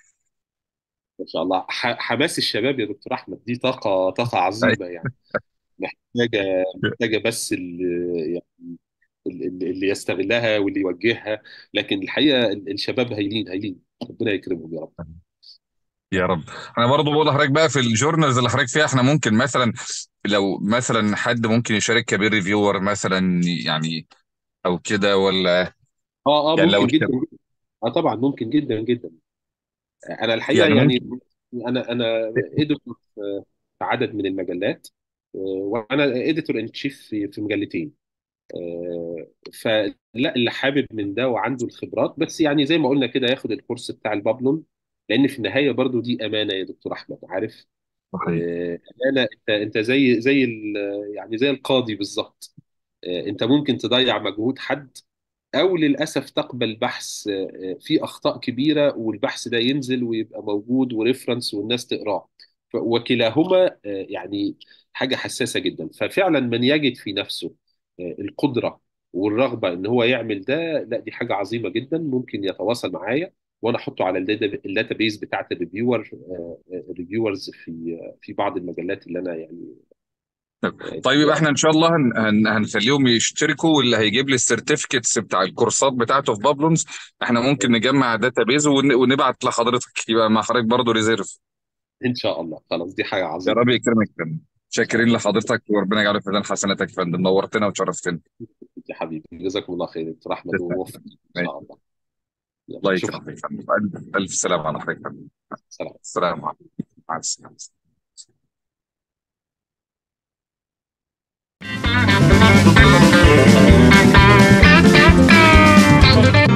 ما شاء الله ح- حماس الشباب يا دكتور احمد دي طاقه طاقه عظيمه يعني محتاجه محتاجه بس اللي يعني اللي اللي يستغلها واللي يوجهها لكن الحقيقه الشباب هايلين هايلين ربنا يكرمهم يا رب يا رب انا برضو بقول لحضرتك بقى في الجورنالز اللي حضرتك فيها احنا ممكن مثلا لو مثلا حد ممكن يشارك كبير ريفيور مثلا يعني او كده ولا اه اه يعني لو ممكن جدا اشتغل جدا اه طبعا ممكن جدا جدا انا الحقيقه يعني يعني ممكن انا انا اديتور في في عدد من المجلات آه، وانا اديتور ان تشيف في في مجلتين آه، فلا اللي حابب من ده وعنده الخبرات بس يعني زي ما قلنا كده ياخد الكورس بتاع البابلون لان في النهايه برضو دي امانه يا دكتور احمد عارف صحيح آه، امانه انت انت زي زي ال- يعني زي القاضي بالظبط آه، انت ممكن تضيع مجهود حد او للاسف تقبل بحث آه، فيه اخطاء كبيره والبحث ده ينزل ويبقى موجود وريفرنس والناس تقراه ف- وكلاهما آه، يعني حاجه حساسه جدا ففعلا من يجد في نفسه آه، القدره والرغبه ان هو يعمل ده لا دي حاجه عظيمه جدا ممكن يتواصل معايا وانا احطه على الداتا بيز بتاعت الريفيور الريفيورز في في بعض المجلات اللي انا يعني آه، طيب يبقى احنا ان شاء الله هن هن هنخليهم يشتركوا واللي هيجيب لي السيرتيفيكتس بتاع الكورسات بتاعته في بابلونز احنا ممكن نجمع داتا بيز ون- ونبعت لحضرتك يبقى مع حضرتك برضه ريزيرف ان شاء الله خلاص دي حاجه يا عظيمه رب جدا يكرمك يا فندم ان شاء شاكرين الله لحضرتك وربنا يجعله في ميزان حسناتك يا فندم نورتنا وشرفتنا يا حبيبي جزاكم الله خير دكتور احمد تسلم ووفق ان شاء الله يلا الله اشوفك يكرمك يا فندم الف ألف سلام على حضرتك يا فندم سلام السلام عليكم مع السلامه شكرا